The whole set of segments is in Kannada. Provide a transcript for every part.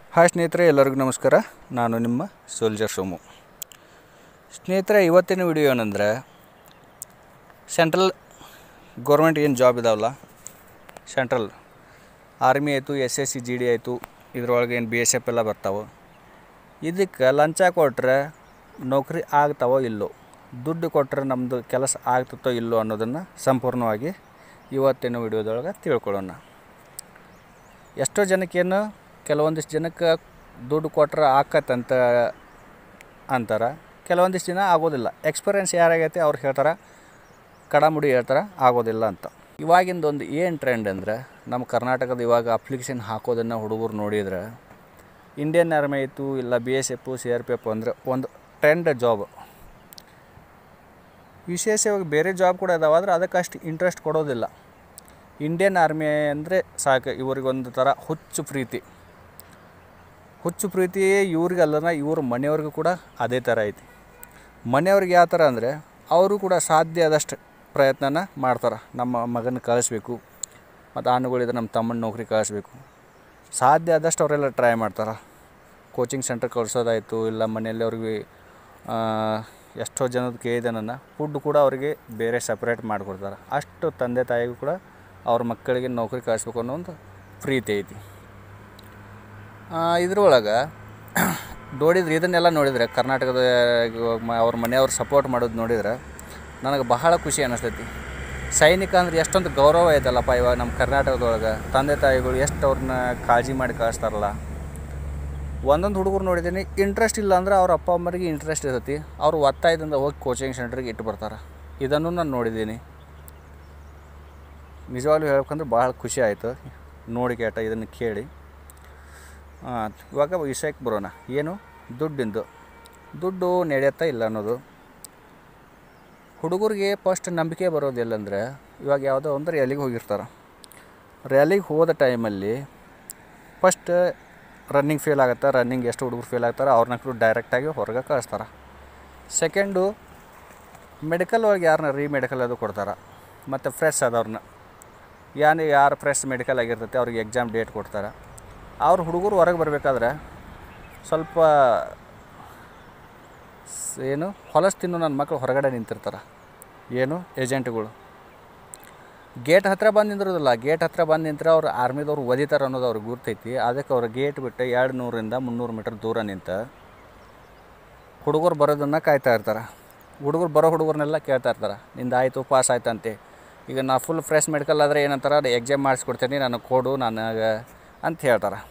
ಹಾಯ್ ಸ್ನೇಹಿತರೆ ಎಲ್ಲರಿಗೂ ನಮಸ್ಕಾರ ನಾನು ನಿಮ್ಮ ಸೋಲ್ಜರ್ ಸೋಮು ಸ್ನೇಹಿತರೆ ಇವತ್ತಿನ ವಿಡಿಯೋ ಏನಂದರೆ ಸೆಂಟ್ರಲ್ ಗೌರ್ಮೆಂಟ್ ಏನು ಜಾಬ್ ಇದಾವಲ್ಲ ಸೆಂಟ್ರಲ್ ಆರ್ಮಿ ಆಯಿತು S S C G D ಆಯಿತು ಇದ್ರೊಳಗೆ ಏನು ಬಿ ಎಸ್ ಎಫ್ ಎಲ್ಲ ಬರ್ತಾವೆ ಇದಕ್ಕೆ ಲಂಚ ಕೊಟ್ಟರೆ ನೌಕರಿ ಆಗ್ತಾವೋ ಇಲ್ಲೋ ದುಡ್ಡು ಕೊಟ್ಟರೆ ನಮ್ಮದು ಕೆಲಸ ಆಗ್ತತ್ತೋ ಇಲ್ಲೋ ಅನ್ನೋದನ್ನು ಸಂಪೂರ್ಣವಾಗಿ ಇವತ್ತಿನ ವಿಡಿಯೋದೊಳಗೆ ತಿಳ್ಕೊಳ್ಳೋಣ ಎಷ್ಟೋ ಜನಕ್ಕೇನು ಕೆಲವೊಂದಿಷ್ಟು ಜನಕ್ಕೆ ದುಡ್ಡು ಕೊಟ್ರೆ ಆಕತ್ತಂತ ಅಂತಾರೆ ಕೆಲವೊಂದಿಷ್ಟು ಜನ ಆಗೋದಿಲ್ಲ ಎಕ್ಸ್ಪೀರಿಯನ್ಸ್ ಯಾರಾಗೈತೆ ಅವ್ರು ಹೇಳ್ತಾರೆ ಕಡಮುಡಿ ಹೇಳ್ತಾರೆ ಆಗೋದಿಲ್ಲ ಅಂತ ಇವಾಗಿಂದ ಒಂದು ಏನು ಟ್ರೆಂಡ್ ಅಂದರೆ ನಮ್ಮ ಕರ್ನಾಟಕದ ಇವಾಗ ಅಪ್ಲಿಕೇಶನ್ ಹಾಕೋದನ್ನು ಹುಡುಗರು ನೋಡಿದ್ರೆ ಇಂಡಿಯನ್ ಆರ್ಮಿ ಆಯಿತು ಇಲ್ಲ B S F C R P F ಅಂದರೆ ಒಂದು ಟ್ರೆಂಡ್ ಜಾಬ್ ವಿಶೇಷವಾಗಿ ಬೇರೆ ಜಾಬ್ ಕೂಡ ಇದಾವೆ ಆದರೆ ಅದಕ್ಕೆ ಅಷ್ಟು ಇಂಟ್ರೆಸ್ಟ್ ಕೊಡೋದಿಲ್ಲ ಇಂಡಿಯನ್ ಆರ್ಮಿ ಅಂದರೆ ಸಾಕು ಇವ್ರಿಗೊಂದು ಥರ ಹುಚ್ಚು ಪ್ರೀತಿ ಹುಚ್ಚು ಪ್ರೀತಿ ಇವ್ರಿಗೆ ಅಲ್ಲನ ಇವ್ರ ಮನೆಯವ್ರಿಗೂ ಕೂಡ ಅದೇ ಥರ ಐತಿ ಮನೆಯವ್ರಿಗೆ ಯಾವ ಥರ ಅಂದರೆ ಅವರು ಕೂಡ ಸಾಧ್ಯ ಆದಷ್ಟು ಪ್ರಯತ್ನನ ಮಾಡ್ತಾರೆ ನಮ್ಮ ಮಗನ ಕಳಿಸ್ಬೇಕು ಮತ್ತು ಆನುಗಳಿದ್ರೆ ನಮ್ಮ ತಮ್ಮನ ನೌಕರಿ ಕಳಿಸ್ಬೇಕು ಸಾಧ್ಯ ಆದಷ್ಟು ಅವರೆಲ್ಲ ಟ್ರೈ ಮಾಡ್ತಾರೆ ಕೋಚಿಂಗ್ ಸೆಂಟರ್ ಕಳ್ಸೋದಾಯಿತು ಇಲ್ಲ ಮನೆಯಲ್ಲಿ ಅವ್ರಿಗೆ ಆ, ಎಷ್ಟೋ ಜನದ ಕೇಳಿದೆ ನನ್ನ ಫುಡ್ ಕೂಡ ಅವರಿಗೆ ಬೇರೆ ಸಪ್ರೇಟ್ ಮಾಡಿಕೊಡ್ತಾರೆ ಅಷ್ಟು ತಂದೆ ತಾಯಿಗೂ ಕೂಡ ಅವ್ರ ಮಕ್ಕಳಿಗೆ ನೌಕರಿ ಕಳಿಸ್ಬೇಕು ಅನ್ನೋ ಒಂದು ಪ್ರೀತಿ ಐತಿ ಇದ್ರೊಳಗೆ ನೋಡಿದ್ರೆ ಇದನ್ನೆಲ್ಲ ನೋಡಿದರೆ ಕರ್ನಾಟಕದ ಇವಾಗ ಮ- ಅವ್ರ ಮನೆಯವ್ರು ಸಪೋರ್ಟ್ ಮಾಡೋದು ನೋಡಿದ್ರೆ ನನಗೆ ಬಹಳ ಖುಷಿ ಅನ್ನಿಸ್ತೈತಿ ಸೈನಿಕ ಅಂದ್ರೆ ಎಷ್ಟೊಂದು ಗೌರವ ಐತಲ್ಲಪ್ಪ ಇವಾಗ ನಮ್ಮ ಕರ್ನಾಟಕದೊಳಗೆ ತಂದೆ ತಾಯಿಗಳು ಎಷ್ಟು ಅವ್ರನ್ನ ಕಾಳಜಿ ಮಾಡಿ ಕಳಿಸ್ತಾರಲ್ಲ ಒಂದೊಂದು ಹುಡುಗರು ನೋಡಿದ್ದೀನಿ ಇಂಟ್ರೆಸ್ಟ್ ಇಲ್ಲ ಅಂದ್ರೆ ಅವ್ರ ಅಪ್ಪ ಅಮ್ಮರಿಗೆ ಇಂಟ್ರೆಸ್ಟ್ ಇರ್ತೈತಿ ಅವ್ರು ಒತ್ತಾಯದಿಂದ ಹೋಗಿ ಕೋಚಿಂಗ್ ಸೆಂಟ್ರಿಗೆ ಇಟ್ಟು ಬರ್ತಾರೆ ಇದನ್ನು ನಾನು ನೋಡಿದ್ದೀನಿ ನಿಜವಾಗ್ಲೂ ಹೇಳ್ಬೇಕಂದ್ರೆ ಭಾಳ ಖುಷಿ ಆಯಿತು ನೋಡಿ ಕೇಟ ಇದನ್ನು ಕೇಳಿ ಆ, ಇವಾಗ ವಿಷಯಕ್ಕೆ ಬರೋಣ ಏನು ದುಡ್ಡಿಂದು ದುಡ್ಡು ನಡೆಯುತ್ತಾ ಇಲ್ಲ ಅನ್ನೋದು ಹುಡುಗರಿಗೆ ಫಸ್ಟ್ ನಂಬಿಕೆ ಬರೋದಿಲ್ಲ ಅಂದರೆ ಇವಾಗ ಯಾವುದೋ ಒಂದು ರ್ಯಾಲಿಗೆ ಹೋಗಿರ್ತಾರೆ ರ್ಯಾಲಿಗೆ ಹೋದ ಟೈಮಲ್ಲಿ ಫಸ್ಟ್ ರನ್ನಿಂಗ್ ಫೇಲ್ ಆಗುತ್ತೆ ರನ್ನಿಂಗ್ ಎಷ್ಟು ಹುಡುಗರು ಫೇಲ್ ಆಗ್ತಾರೆ ಅವ್ರನ್ನ ಡೈರೆಕ್ಟಾಗಿ ಹೊರಗೆ ಕಳಿಸ್ತಾರೆ ಸೆಕೆಂಡು ಮೆಡಿಕಲ್ ಒಳಗೆ ಯಾರನ್ನ ರೀ ಮೆಡಿಕಲ್ ಅದು ಕೊಡ್ತಾರೆ ಮತ್ತು ಫ್ರೆಶ್ ಆದವ್ರನ್ನ ಯಾನು ಯಾರು ಫ್ರೆಶ್ ಮೆಡಿಕಲ್ ಆಗಿರ್ತೈತೆ ಅವ್ರಿಗೆ ಎಕ್ಸಾಮ್ ಡೇಟ್ ಕೊಡ್ತಾರೆ ಅವ್ರ ಹುಡುಗರು ಹೊರಗೆ ಬರಬೇಕಾದ್ರೆ ಸ್ವಲ್ಪ ಸ್- ಏನು ಹೊಲಸು ತಿನ್ನು ನನ್ನ ಮಕ್ಕಳು ಹೊರಗಡೆ ನಿಂತಿರ್ತಾರೆ ಏನು ಏಜೆಂಟ್ಗಳು ಗೇಟ್ ಹತ್ರ ಬಂದು ನಿಂದಿರೋದಿಲ್ಲ ಗೇಟ್ ಹತ್ರ ಬಂದು ನಿಂತ್ರೆ ಅವ್ರು ಆರ್ಮಿದವ್ರು ಒದಿತಾರೆ ಅನ್ನೋದು ಅವ್ರಿಗೆ ಗುರ್ತೈತಿ ಅದಕ್ಕೆ ಅವ್ರು ಗೇಟ್ ಬಿಟ್ಟು ಎರಡು ನೂರಿಂದ ಮುನ್ನೂರು ಮೀಟರ್ ದೂರ ನಿಂತ ಹುಡುಗರು ಬರೋದನ್ನು ಕಾಯ್ತಾ ಇರ್ತಾರೆ ಹುಡುಗರು ಬರೋ ಹುಡುಗರನ್ನೆಲ್ಲ ಕೇಳ್ತಾ ಇರ್ತಾರೆ ನಿಂದು ಆಯಿತು ಪಾಸ್ ಆಯ್ತಂತೆ ಈಗ ನಾ ಫುಲ್ ಫ್ರೆಶ್ ಮೆಡಿಕಲ್ ಆದರೆ ಏನಂತಾರೆ ಎಕ್ಸಾಮ್ ಮಾಡಿಸ್ಕೊಡ್ತೀನಿ ನನಗೆ ಕೊಡು ನನಗೆ ಅಂತ ಹೇಳ್ತಾರೆ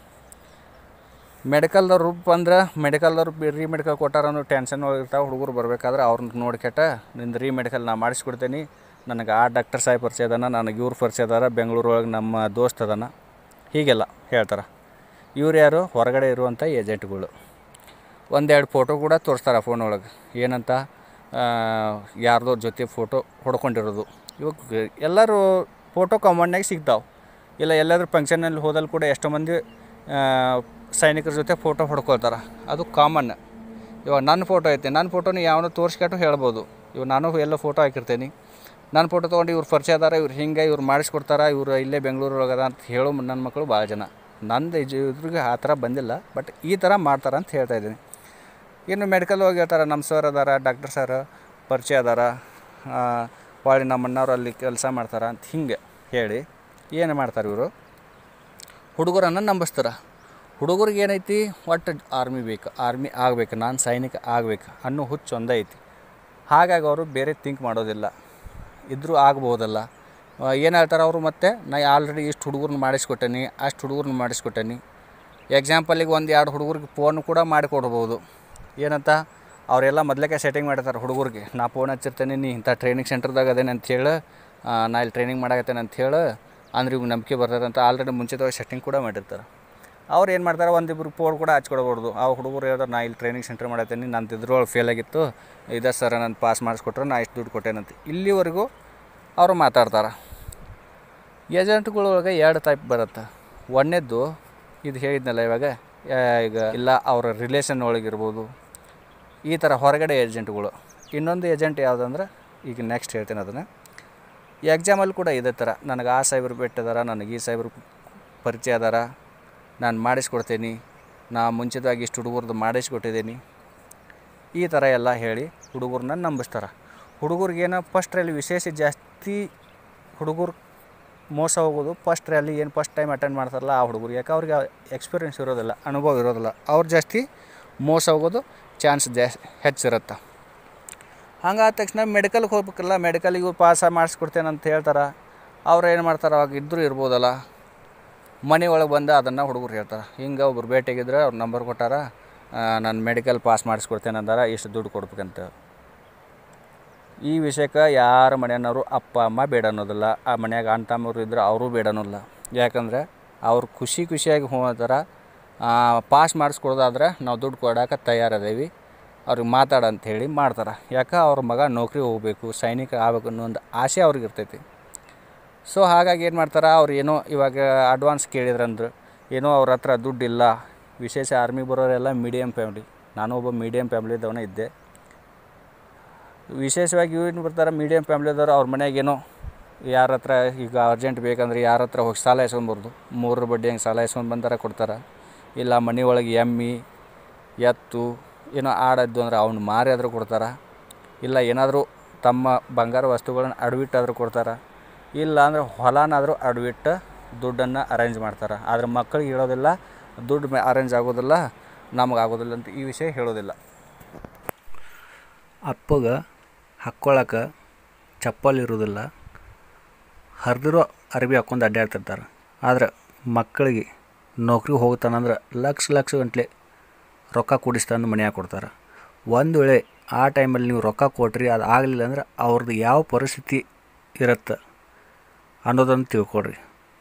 ಮೆಡಿಕಲ್ದವ್ರು ಬಂದ್ರೆ ಮೆಡಿಕಲ್ದವ್ರು ರೀ ಮೆಡಿಕಲ್ ಕೊಟ್ಟಾರ ಅನ್ನೋ ಟೆನ್ಷನ್ ಇರ್ತಾವೆ ಹುಡುಗರು ಬರ್ಬೇಕಾದ್ರೆ ಅವ್ರನ್ನ ನೋಡ್ಕೆಟ ನಿಂದು ರೀ ಮೆಡಿಕಲ್ ನಾ ಮಾಡಿಸ್ಕೊಡ್ತೀನಿ ನನಗೆ ಆ ಡಾಕ್ಟರ್ ಸಾಹೇಬ್ ಪರಿಚಯ ಅದಾನ ನನಗೆ ಇವ್ರು ಪರಿಚಯ ಅದಾರ ಬೆಂಗಳೂರೊಳಗೆ ನಮ್ಮ ದೋಸ್ತ್ ಅದಾನ ಹೀಗೆಲ್ಲ ಹೇಳ್ತಾರೆ ಇವ್ರು ಯಾರು ಹೊರಗಡೆ ಇರುವಂಥ ಏಜೆಂಟ್ಗಳು ಒಂದೆರಡು ಫೋಟೋ ಕೂಡ ತೋರಿಸ್ತಾರೆ ಫೋನ್ ಒಳಗೆ ಏನಂತ ಆ, ಯಾರ್ದೋ ಜೊತೆ ಫೋಟೋ ಹೊಡ್ಕೊಂಡಿರೋದು ಇವಾಗ ಎಲ್ಲರೂ ಫೋಟೋ ಕಾಮನ್ನಾಗಿ ಸಿಗ್ತಾವೆ ಇಲ್ಲ ಎಲ್ಲಾದ್ರೂ ಫಂಕ್ಷನಲ್ಲಿ ಹೋದಲ್ಲಿ ಕೂಡ ಎಷ್ಟೋ ಮಂದಿ ಆ, ಸೈನಿಕರ ಜೊತೆ ಫೋಟೋ ಹೊಡ್ಕೊಳ್ತಾರೆ ಅದು ಕಾಮನ್ ಇವಾಗ ನನ್ನ ಫೋಟೋ ಐತೆ ನನ್ನ ಫೋಟೋನ ಯಾವನೋ ತೋರಿಸ್ಕೊಟ್ಟು ಹೇಳ್ಬೋದು ಇವಾಗ ನಾನು ಎಲ್ಲ ಫೋಟೋ ಹಾಕಿರ್ತೀನಿ ನನ್ನ ಫೋಟೋ ತೊಗೊಂಡು ಇವ್ರು ಪರಿಚಯ ಅದಾರ ಇವ್ರು ಹಿಂಗೆ ಇವ್ರು ಮಾಡಿಸ್ಕೊಡ್ತಾರೆ ಇವ್ರು ಇಲ್ಲೇ ಬೆಂಗಳೂರೊಳಗೆ ಅದ ಅಂತ ಹೇಳೋ ನನ್ನ ಮಕ್ಕಳು ಭಾಳ ಜನ ನಂದು ಇಜ್- ಇದ್ರಿಗೆ ಆ ಥರ ಬಂದಿಲ್ಲ ಬಟ್ ಈ ಥರ ಮಾಡ್ತಾರೆ ಅಂತ ಹೇಳ್ತಾ ಇದ್ದೀನಿ ಇನ್ನು ಮೆಡಿಕಲ್ ಹೋಗಿ ಹೇಳ್ತಾರೆ ನಮ್ಮ ಸರ್ ಅದಾರ ಡಾಕ್ಟರ್ ಸರ್ ಪರಿಚಯ ಅದಾರ ಆ, ಹೊಳ್ಳಿ ನಮ್ಮ ಅಣ್ಣವ್ರು ಅಲ್ಲಿ ಕೆಲಸ ಮಾಡ್ತಾರೆ ಅಂತ ಹಿಂಗೆ ಹೇಳಿ ಏನು ಮಾಡ್ತಾರೆ ಇವರು ಹುಡುಗರನ್ನು ನಂಬಿಸ್ತಾರೆ ಹುಡುಗರಿಗೆ ಏನೈತಿ ಒಟ್ಟು ಆರ್ಮಿ ಬೇಕು ಆರ್ಮಿ ಆಗಬೇಕು ನಾನು ಸೈನಿಕ ಆಗಬೇಕು ಅನ್ನೋ ಹುಚ್ಚು ಒಂದೇ ಐತಿ ಹಾಗಾಗಿ ಅವರು ಬೇರೆ ಥಿಂಕ್ ಮಾಡೋದಿಲ್ಲ ಇದ್ರೂ ಆಗ್ಬೋದಲ್ಲ ಏನು ಹೇಳ್ತಾರೆ ಅವರು ಮತ್ತೆ ನಾ ಆಲ್ರೆಡಿ ಇಷ್ಟು ಹುಡುಗರನ್ನ ಮಾಡಿಸ್ಕೊಟ್ಟೇನಿ ಅಷ್ಟು ಹುಡುಗರನ್ನ ಮಾಡಿಸ್ಕೊಟ್ಟೇನಿ ಎಕ್ಸಾಂಪಲಿಗೆ ಒಂದು ಎರಡು ಹುಡುಗರಿಗೆ ಫೋನ್ ಕೂಡ ಮಾಡಿಕೊಡ್ಬೋದು ಏನಂತ ಅವರೆಲ್ಲ ಮೊದಲಕ್ಕೆ ಸೆಟ್ಟಿಂಗ್ ಮಾಡಿರ್ತಾರೆ ಹುಡುಗರಿಗೆ ನಾ ಫೋನ್ ಹಚ್ಚಿರ್ತೇನೆ ನೀ ಇಂಥ ಟ್ರೈನಿಂಗ್ ಸೆಂಟರ್ದಾಗ ಅದೇನೆ ಅಂತ ಹೇಳಿ ಆ, ನಾ ಇಲ್ಲಿ ಟ್ರೈನಿಂಗ್ ಮಾಡಾಕತ್ತೇನೆ ಅಂತ ಹೇಳಿ ಅಂದ್ರೆ ಇವ್ಗೆ ನಂಬಿಕೆ ಬರ್ತದೆ ಅಂತ ಆಲ್ರೆಡಿ ಮುಂಚಿತವಾಗಿ ಸೆಟ್ಟಿಂಗ್ ಕೂಡ ಮಾಡಿರ್ತಾರೆ ಅವ್ರು ಏನು ಮಾಡ್ತಾರೆ ಒಂದಿಬ್ರು ಫೋನ್ ಕೂಡ ಹಚ್ಕೊಡ್ಬಾರ್ದು ಆ ಹುಡುಗರು ಹೇಳ್ತಾರೆ ನಾ ಇಲ್ಲಿ ಟ್ರೈನಿಂಗ್ ಸೆಂಟರ್ ಮಾಡತ್ತೀನಿ ನಂದು ಇದ್ರೊಳಗೆ ಫೇಲ್ ಆಗಿತ್ತು ಇದೆ ಸರ್ ನಾನು ಪಾಸ್ ಮಾಡಿಸ್ಕೊಟ್ರೆ ನಾ ಇಷ್ಟು ದುಡ್ಡು ಕೊಟ್ಟೇನಂತ ಇಲ್ಲಿವರೆಗೂ ಅವರು ಮಾತಾಡ್ತಾರೆ ಏಜೆಂಟ್ಗಳೊಳಗೆ ಎರಡು ಟೈಪ್ ಬರುತ್ತೆ ಒಂದನೇದ್ದು ಇದು ಹೇಳಿದ್ನಲ್ಲ ಇವಾಗ ಆ, ಈಗ ಇಲ್ಲ ಅವರ ರಿಲೇಷನ್ ಒಳಗಿರ್ಬೋದು ಈ ಥರ ಹೊರಗಡೆ ಏಜೆಂಟ್ಗಳು ಇನ್ನೊಂದು ಏಜೆಂಟ್ ಯಾವುದಂದ್ರೆ ಈಗ ನೆಕ್ಸ್ಟ್ ಹೇಳ್ತೀನಿ ಅದನ್ನು ಎಕ್ಸಾಮಲ್ಲಿ ಕೂಡ ಇದೇ ಥರ ನನಗೆ ಆ ಸಾಹೇಬ್ರು ಬಿಟ್ಟಿದಾರ ನನಗೆ ಈ ಸಾಹೇಬ್ರು ಪರಿಚಯ ಅದಾರ ನಾನು ಮಾಡಿಸ್ಕೊಡ್ತೀನಿ ನಾ ಮುಂಚಿತವಾಗಿ ಇಷ್ಟು ಹುಡುಗರದ್ದು ಮಾಡಿಸ್ಕೊಟ್ಟಿದ್ದೀನಿ ಈ ಥರ ಎಲ್ಲ ಹೇಳಿ ಹುಡುಗರನ್ನ ನಂಬಿಸ್ತಾರೆ ಹುಡುಗರಿಗೇನು ಫಸ್ಟ್ ರ್ಯಾಲಿ ವಿಶೇಷ ಜಾಸ್ತಿ ಹುಡುಗರು ಮೋಸ ಹೋಗೋದು ಫಸ್ಟ್ ರ್ಯಾಲಿ ಏನು ಫಸ್ಟ್ ಟೈಮ್ ಅಟೆಂಡ್ ಮಾಡ್ತಾರಲ್ಲ ಆ ಹುಡುಗರು ಯಾಕೆ ಅವ್ರಿಗೆ ಎಕ್ಸ್ಪೀರಿಯೆನ್ಸ್ ಇರೋದಿಲ್ಲ ಅನುಭವ ಇರೋದಿಲ್ಲ ಅವ್ರು ಜಾಸ್ತಿ ಮೋಸ ಹೋಗೋದು ಚಾನ್ಸ್ ಜಾಸ್ತಿ ಹೆಚ್ಚಿರುತ್ತೆ ಹಂಗಾದ ತಕ್ಷಣ ಮೆಡಿಕಲ್ಗೆ ಹೋಗ್ಬೇಕಲ್ಲ ಮೆಡಿಕಲಿಗೆ ಪಾಸ ಮಾಡಿಸ್ಕೊಡ್ತೇನೆ ಅಂತ ಹೇಳ್ತಾರೆ ಅವ್ರು ಏನು ಮಾಡ್ತಾರೆ ಅವಾಗ ಇದ್ದರೂ ಇರ್ಬೋದಲ್ಲ ಮನೆ ಒಳಗೆ ಬಂದು ಅದನ್ನು ಹುಡುಗರು ಹೇಳ್ತಾರೆ ಹಿಂಗೆ ಒಬ್ರು ಭೇಟಿಯಾಗಿದ್ರೆ ಅವ್ರ ನಂಬರ್ ಕೊಟ್ಟಾರ ನಾನು ಮೆಡಿಕಲ್ ಪಾಸ್ ಮಾಡಿಸ್ಕೊಡ್ತೇನೆ ಅಂದಾರ ಇಷ್ಟು ದುಡ್ಡು ಕೊಡ್ಬೇಕಂತ ಈ ವಿಷಯಕ್ಕೆ ಯಾರ ಮನೆಯವರು ಅಪ್ಪ ಅಮ್ಮ ಬೇಡ ಅನ್ನೋದಿಲ್ಲ ಆ ಮನ್ಯಾಗ ಅಣ್ಣ ತಮ್ಮರು ಇದ್ರೆ ಅವರು ಬೇಡ ಅನ್ನೋಲ್ಲ ಯಾಕಂದರೆ ಅವ್ರು ಖುಷಿ ಖುಷಿಯಾಗಿ ಹೋಗ್ತಾರ ಪಾಸ್ ಮಾಡಿಸ್ಕೊಡೋದಾದ್ರೆ ನಾವು ದುಡ್ಡು ಕೊಡೋಕೆ ತಯಾರದೇವಿ ಅವ್ರಿಗೆ ಮಾತಾಡ ಅಂತ ಹೇಳಿ ಮಾಡ್ತಾರೆ ಯಾಕೆ ಅವ್ರ ಮಗ ನೌಕರಿ ಹೋಗಬೇಕು ಸೈನಿಕ ಆಗ್ಬೇಕು ಅನ್ನೋ ಒಂದು ಆಸೆ ಅವ್ರಿಗೆ ಇರ್ತೈತಿ ಸೊ ಹಾಗಾಗಿ ಏನು ಮಾಡ್ತಾರೆ ಅವ್ರು ಏನೋ ಇವಾಗ ಅಡ್ವಾನ್ಸ್ ಕೇಳಿದ್ರಂದ್ರೆ ಏನೋ ಅವ್ರ ಹತ್ರ ದುಡ್ಡಿಲ್ಲ ವಿಶೇಷ ಆರ್ಮಿ ಬರೋರೆಲ್ಲ ಮೀಡಿಯಮ್ ಫ್ಯಾಮ್ಲಿ ನಾನು ಒಬ್ಬ ಮೀಡಿಯಮ್ ಫ್ಯಾಮ್ಲಿದವನೇ ಇದ್ದೆ ವಿಶೇಷವಾಗಿ ಏನು ಬರ್ತಾರೆ ಮೀಡಿಯಮ್ ಫ್ಯಾಮ್ಲಿದವ್ರು ಅವ್ರ ಮನೆಯಾಗೇನೋ ಯಾರ ಹತ್ರ ಈಗ ಅರ್ಜೆಂಟ್ ಬೇಕಂದ್ರೆ ಯಾರ ಹತ್ರ ಹೋಗಿ ಸಾಲ ಇಸ್ಕೊಂಬರ್ದು ಮೂರರ ಬಡ್ಡಿ ಹಂಗೆ ಸಾಲ ಇಸ್ಕೊಂಡು ಬಂದಾರ ಕೊಡ್ತಾರೆ ಇಲ್ಲ ಮನೆ ಒಳಗೆ ಎಮ್ಮೆ ಎತ್ತು ಏನೋ ಆಡದ್ದು ಅಂದ್ರೆ ಅವ್ನು ಮಾರಿ ಆದರೂ ಕೊಡ್ತಾರೆ ಇಲ್ಲ ಏನಾದರೂ ತಮ್ಮ ಬಂಗಾರ ವಸ್ತುಗಳನ್ನ ಅಡವಿಟ್ಟಾದರೂ ಕೊಡ್ತಾರೆ ಇಲ್ಲ ಅಂದ್ರೆ ಹೊಲನಾದರೂ ಅಡವಿಟ್ಟು ದುಡ್ಡನ್ನು ಅರೇಂಜ್ ಮಾಡ್ತಾರೆ ಆದ್ರೆ ಮಕ್ಕಳಿಗೆ ಹೇಳೋದಿಲ್ಲ ದುಡ್ಡು ಮೇ ಅರೇಂಜ್ ಆಗೋದಿಲ್ಲ ನಮಗೆ ಆಗೋದಿಲ್ಲ ಅಂತ ಈ ವಿಷಯ ಹೇಳೋದಿಲ್ಲ ಅಪ್ಪಗೆ ಹಾಕ್ಕೊಳಕ್ಕೆ ಚಪ್ಪಲ್ ಇರೋದಿಲ್ಲ ಹರಿದಿರೋ ಅರ್ಬಿ ಹಾಕ್ಕೊಂಡು ಅಡ್ಡಾಡ್ತಿರ್ತಾರೆ ಆದ್ರೆ ಮಕ್ಕಳಿಗೆ ನೌಕರಿ ಹೋಗ್ತಾನಂದ್ರೆ ಲಕ್ಷ ಲಕ್ಷ ಗಂಟ್ಲೆ ರೊಕ್ಕ ಕೂಡಿಸ್ತಾನೆ ಮನ್ಯಾಗ ಕೊಡ್ತಾರೆ ಒಂದು ವೇಳೆ ಆ ಟೈಮಲ್ಲಿ ನೀವು ರೊಕ್ಕ ಕೊಟ್ರಿ ಅದು ಆಗಲಿಲ್ಲ ಅಂದ್ರೆ ಅವ್ರದ್ದು ಯಾವ ಪರಿಸ್ಥಿತಿ ಇರುತ್ತೆ ಅನ್ನೋದನ್ನು ತಿಳ್ಕೊಡ್ರಿ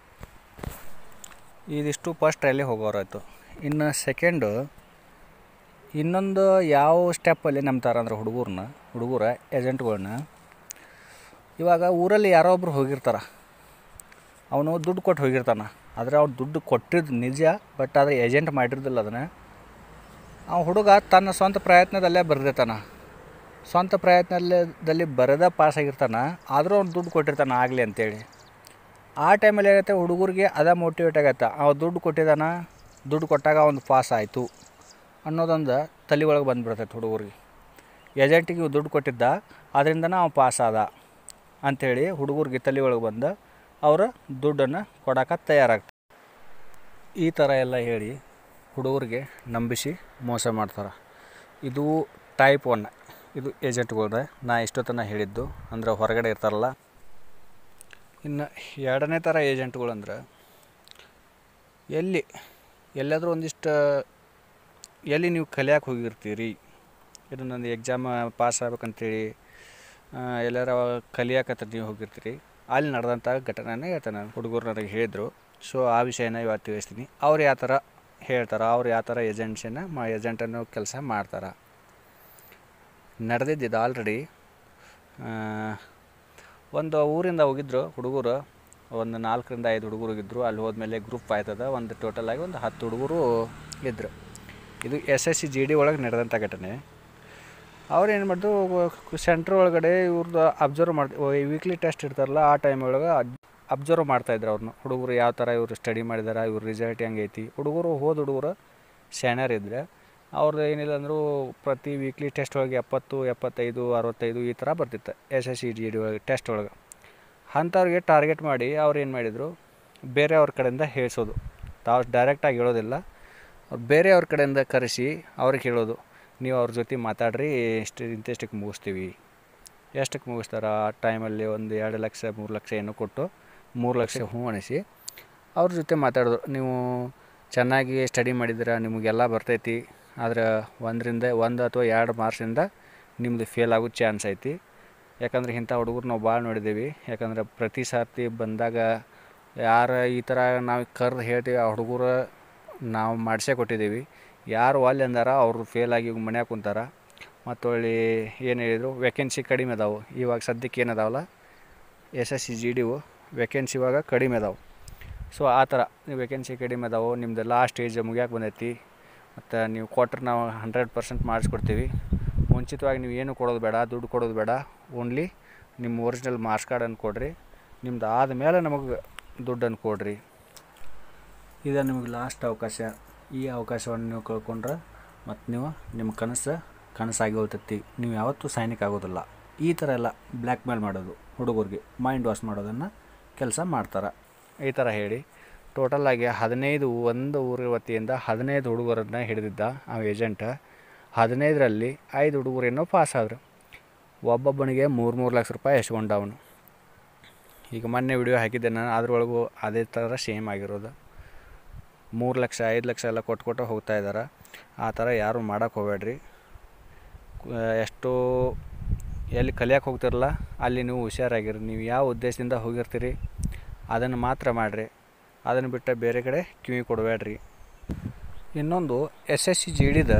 ಇದಿಷ್ಟು ಫಸ್ಟ್ ರೈಲಿ ಹೋಗೋರಾಯ್ತು ಇನ್ನು ಸೆಕೆಂಡು ಇನ್ನೊಂದು ಯಾವ ಸ್ಟೆಪ್ಪಲ್ಲಿ ನಂಬ್ತಾರೆ ಅಂದ್ರೆ ಹುಡುಗರನ್ನ ಹುಡುಗರ ಏಜೆಂಟ್ಗಳ್ನ ಇವಾಗ ಊರಲ್ಲಿ ಯಾರೋ ಒಬ್ರು ಹೋಗಿರ್ತಾರೆ ಅವನು ದುಡ್ಡು ಕೊಟ್ಟು ಹೋಗಿರ್ತಾನೆ ಆದರೆ ಅವ್ನು ದುಡ್ಡು ಕೊಟ್ಟಿದ್ದು ನಿಜ ಬಟ್ ಆದರೆ ಏಜೆಂಟ್ ಮಾಡಿರೋದಿಲ್ಲ ಅದನ್ನು ಆ ಹುಡುಗ ತನ್ನ ಸ್ವಂತ ಪ್ರಯತ್ನದಲ್ಲೇ ಬರೆದಿರ್ತಾನೆ ಸ್ವಂತ ಪ್ರಯತ್ನದಲ್ಲಿ ಬರೆದ ಪಾಸ್ ಆಗಿರ್ತಾನೆ ಆದರೂ ಅವ್ನು ದುಡ್ಡು ಕೊಟ್ಟಿರ್ತಾನೆ ಆಗಲಿ ಅಂತೇಳಿ ಆ ಟೈಮಲ್ಲಿ ಏನಾಗುತ್ತೆ ಹುಡುಗರಿಗೆ ಅದ ಮೋಟಿವೇಟ್ ಆಗತ್ತೆ ಅವ ದುಡ್ಡು ಕೊಟ್ಟಿದ್ದಾನ ದುಡ್ಡು ಕೊಟ್ಟಾಗ ಅವ್ನು ಪಾಸ್ ಆಯಿತು ಅನ್ನೋದೊಂದು ತಲೆ ಒಳಗೆ ಬಂದುಬಿಡ್ತೈತೆ ಹುಡುಗರಿಗೆ ಏಜೆಂಟಿಗೆ ಇವ್ ದುಡ್ಡು ಕೊಟ್ಟಿದ್ದ ಅದರಿಂದನೇ ಅವ ಪಾಸ್ ಆದ ಅಂಥೇಳಿ ಹುಡುಗರಿಗೆ ತಲೆ ಒಳಗೆ ಬಂದು ಅವರು ದುಡ್ಡನ್ನು ಕೊಡೋಕೆ ತಯಾರಾಗ್ತಾರೆ ಈ ಥರ ಎಲ್ಲ ಹೇಳಿ ಹುಡುಗರಿಗೆ ನಂಬಿಸಿ ಮೋಸ ಮಾಡ್ತಾರೆ ಇದು ಟೈಪ್ ಒನ್ ಇದು ಏಜೆಂಟ್ಗಳ್ದೆ ನಾ ಇಷ್ಟೊತ್ತನ ಹೇಳಿದ್ದು ಅಂದ್ರೆ ಹೊರಗಡೆ ಇರ್ತಾರಲ್ಲ ಇನ್ನು ಎರಡನೇ ಥರ ಏಜೆಂಟ್ಗಳು ಅಂದ್ರೆ ಎಲ್ಲಿ ಎಲ್ಲಾದರೂ ಒಂದಿಷ್ಟು ಎಲ್ಲಿ ನೀವು ಕಲಿಯಕ್ಕೆ ಹೋಗಿರ್ತೀರಿ ಇದು ನಂದು ಎಕ್ಸಾಮ್ ಪಾಸ್ ಆಗ್ಬೇಕಂತೇಳಿ ಎಲ್ಲಾರ ಕಲಿಯಾಕತ್ತ ನೀವು ಹೋಗಿರ್ತೀರಿ ಅಲ್ಲಿ ನಡೆದಂಥ ಘಟನೆನೇ ಹೇಳ್ತೇನೆ ನಾನು ಹುಡುಗರು ನನಗೆ ಹೇಳಿದರು ಸೊ ಆ ವಿಷಯನ ಇವತ್ತು ತಿಳಿಸ್ತೀನಿ ಅವ್ರು ಯಾವ ಥರ ಹೇಳ್ತಾರೆ ಅವ್ರು ಯಾವ ಥರ ಏಜೆನ್ಸಿನ ಮಾ ಏಜೆಂಟ್ ಅನ್ನೋ ಕೆಲಸ ಮಾಡ್ತಾರೆ ನಡೆದಿದ್ದು ಆಲ್ರೆಡಿ ಒಂದು ಊರಿಂದ ಹೋಗಿದ್ರು ಹುಡುಗರು ಒಂದು ನಾಲ್ಕರಿಂದ ಐದು ಹುಡುಗರು ಹೋಗಿದ್ರು ಅಲ್ಲಿ ಹೋದ್ಮೇಲೆ ಗ್ರೂಪ್ ಆಯ್ತದ ಒಂದು ಟೋಟಲ್ ಆಗಿ ಒಂದು ಹತ್ತು ಹುಡುಗರು ಇದ್ದರು ಇದು S S C G D ಒಳಗೆ ನಡೆದಂಥ ಘಟನೆ ಅವ್ರು ಏನು ಮಾಡಿದ್ರು ಸೆಂಟ್ರ್ ಒಳಗಡೆ ಇವ್ರದ್ದು ಅಬ್ಸರ್ವ್ ಮಾಡಿ ವೀಕ್ಲಿ ಟೆಸ್ಟ್ ಇರ್ತಾರಲ್ಲ ಆ ಟೈಮ್ ಒಳಗೆ ಅಬ್ಸರ್ವ್ ಮಾಡ್ತಾಯಿದ್ರು ಅವ್ರನ್ನ ಹುಡುಗರು ಯಾವ ಥರ ಇವರು ಸ್ಟಡಿ ಮಾಡಿದಾರೆ ಇವ್ರ ರಿಸಲ್ಟ್ ಹೆಂಗೈತಿ ಹುಡುಗರು ಹೋದ ಹುಡುಗರು ಸ್ಯಾನರ್ ಇದ್ದರೆ ಅವ್ರದ್ದು ಏನಿಲ್ಲ ಅಂದರೂ ಪ್ರತಿ ವೀಕ್ಲಿ ಟೆಸ್ಟ್ ಒಳಗೆ ಎಪ್ಪತ್ತು ಎಪ್ಪತ್ತೈದು ಅರವತ್ತೈದು ಈ ಥರ ಬರ್ತಿತ್ತು S S C G D ಒಳಗೆ ಟೆಸ್ಟ್ ಒಳಗೆ ಅಂಥವ್ರಿಗೆ ಟಾರ್ಗೆಟ್ ಮಾಡಿ ಅವ್ರು ಏನು ಮಾಡಿದರು ಬೇರೆಯವ್ರ ಕಡೆಯಿಂದ ಹೇಳಿಸೋದು ತಾವು ಡೈರೆಕ್ಟಾಗಿ ಹೇಳೋದಿಲ್ಲ ಅವ್ರು ಬೇರೆಯವ್ರ ಕಡೆಯಿಂದ ಕರೆಸಿ ಅವ್ರಿಗೆ ಹೇಳೋದು ನೀವು ಅವ್ರ ಜೊತೆ ಮಾತಾಡ್ರಿ ಇಷ್ಟು ಇಂತಿಷ್ಟಕ್ಕೆ ಮುಗಿಸ್ತೀವಿ ಎಷ್ಟಕ್ಕೆ ಮುಗಿಸ್ತಾರ ಆ ಟೈಮಲ್ಲಿ ಒಂದು ಎರಡು ಲಕ್ಷ ಮೂರು ಲಕ್ಷ ಏನೋ ಕೊಟ್ಟು ಮೂರು ಲಕ್ಷ ಹ್ಞೂ ಅನಿಸಿ ಅವ್ರ ಜೊತೆ ಮಾತಾಡೋದು ನೀವು ಚೆನ್ನಾಗಿ ಸ್ಟಡಿ ಮಾಡಿದ್ರೆ ನಿಮಗೆಲ್ಲ ಬರ್ತೈತಿ ಆದ್ರೆ ಒಂದರಿಂದ ಒಂದು ಅಥವಾ ಎರಡು ಮಾರ್ಕ್ಸಿಂದ ನಿಮ್ಮದು ಫೇಲ್ ಆಗೋ ಚಾನ್ಸ್ ಐತಿ ಯಾಕಂದ್ರೆ ಇಂಥ ಹುಡುಗರು ನಾವು ಭಾಳ ನೋಡಿದ್ದೀವಿ ಯಾಕಂದ್ರೆ ಪ್ರತಿ ಸರ್ತಿ ಬಂದಾಗ ಯಾರು ಈ ಥರ ನಾವು ಕರೆದು ಹೇಳ್ತೀವಿ ಆ ಹುಡುಗರು ನಾವು ಮಾಡಿಸೇ ಕೊಟ್ಟಿದ್ದೀವಿ ಯಾರು ಒಲ್ಲೆ ಅಂದಾರ ಅವರು ಫೇಲ್ ಆಗಿ ಮನ್ಯಾಗ ಕುಂತಾರ ಮತ್ತು ಹೊಳ್ಳಿ ಏನು ಹೇಳಿದರು ವೇಕೆನ್ಸಿ ಕಡಿಮೆ ಅದಾವೆ ಇವಾಗ ಸದ್ಯಕ್ಕೆ ಏನದಾವಲ್ಲ ಎಸ್ ಎಸ್ ಸಿ ಜಿ ಡಿವು ವೇಕೆನ್ಸಿ ಇವಾಗ ಕಡಿಮೆ ಅದಾವೆ ಸೊ ಆ ಥರ ವೇಕೆನ್ಸಿ ಕಡಿಮೆ ಅದಾವೆ ನಿಮ್ದು ಲಾಸ್ಟ್ ಏಜ್ ಮುಗ್ಯಾಕೆ ಬಂದೈತಿ ಮತ್ತು ನೀವು ಕೊಟ್ರೆ ನಾವು ಹಂಡ್ರೆಡ್ ಪರ್ಸೆಂಟ್ ಮಾಡಿಸ್ಕೊಡ್ತೀವಿ ಮುಂಚಿತವಾಗಿ ನೀವು ಏನು ಕೊಡೋದು ಬೇಡ ದುಡ್ಡು ಕೊಡೋದು ಬೇಡ ಓನ್ಲಿ ನಿಮ್ಮ ಒರಿಜಿನಲ್ ಮಾರ್ಕ್ಸ್ ಕಾರ್ಡನ್ನು ಕೊಡಿರಿ ನಿಮ್ದು ಆದಮೇಲೆ ನಮಗೆ ದುಡ್ಡನ್ನು ಕೊಡಿರಿ ಇದು ನಿಮಗೆ ಲಾಸ್ಟ್ ಅವಕಾಶ ಈ ಅವಕಾಶವನ್ನು ನೀವು ಕಳ್ಕೊಂಡ್ರೆ ಮತ್ತು ನೀವು ನಿಮ್ಮ ಕನಸು ಕನಸಾಗಿ ಹೋಗ್ತೈತಿ ನೀವು ಯಾವತ್ತೂ ಸೈನಿಕ ಆಗೋದಿಲ್ಲ ಈ ಥರ ಎಲ್ಲ ಬ್ಲ್ಯಾಕ್ ಮೇಲ್ ಮಾಡೋದು ಹುಡುಗರಿಗೆ ಮೈಂಡ್ ವಾಶ್ ಮಾಡೋದನ್ನು ಕೆಲಸ ಮಾಡ್ತಾರೆ ಈ ಥರ ಹೇಳಿ ಟೋಟಲಾಗಿ ಹದಿನೈದು ಒಂದು ಊರ ವತಿಯಿಂದ ಹದಿನೈದು ಹುಡುಗರನ್ನ ಹಿಡಿದಿದ್ದ ಆ ಏಜೆಂಟ್ ಹದಿನೈದರಲ್ಲಿ ಐದು ಹುಡುಗರೇನೋ ಪಾಸ್ ಆದರು ಒಬ್ಬೊಬ್ಬನಿಗೆ ಮೂರು ಮೂರು ಲಕ್ಷ ರೂಪಾಯಿ ಎಸ್ಕೊಂಡ ಅವನು ಈಗ ಮೊನ್ನೆ ವಿಡಿಯೋ ಹಾಕಿದ್ದೆ ನಾನು ಅದ್ರೊಳಗೂ ಅದೇ ಥರ ಸೇಮ್ ಆಗಿರೋದು ಮೂರು ಲಕ್ಷ ಐದು ಲಕ್ಷ ಎಲ್ಲ ಕೊಟ್ಟು ಕೊಟ್ಟು ಹೋಗ್ತಾ ಇದ್ದಾರೆ ಆ ಥರ ಯಾರು ಮಾಡೋಕ್ಕೆ ಹೋಗಬೇಡ್ರಿ ಎಷ್ಟೋ ಎಲ್ಲಿ ಕಲಿಯಕ್ಕೆ ಹೋಗ್ತಿರಲ್ಲ ಅಲ್ಲಿ ನೀವು ಹುಷಾರಾಗಿರಿ ನೀವು ಯಾವ ಉದ್ದೇಶದಿಂದ ಹೋಗಿರ್ತೀರಿ ಅದನ್ನು ಮಾತ್ರ ಮಾಡಿರಿ ಅದನ್ನು ಬಿಟ್ಟು ಬೇರೆ ಕಡೆ ಕಿವಿ ಕೊಡಬೇಡ್ರಿ ಇನ್ನೊಂದು ಎಸ್ ಎಸ್ ಸಿ ಜಿ ಡಿದ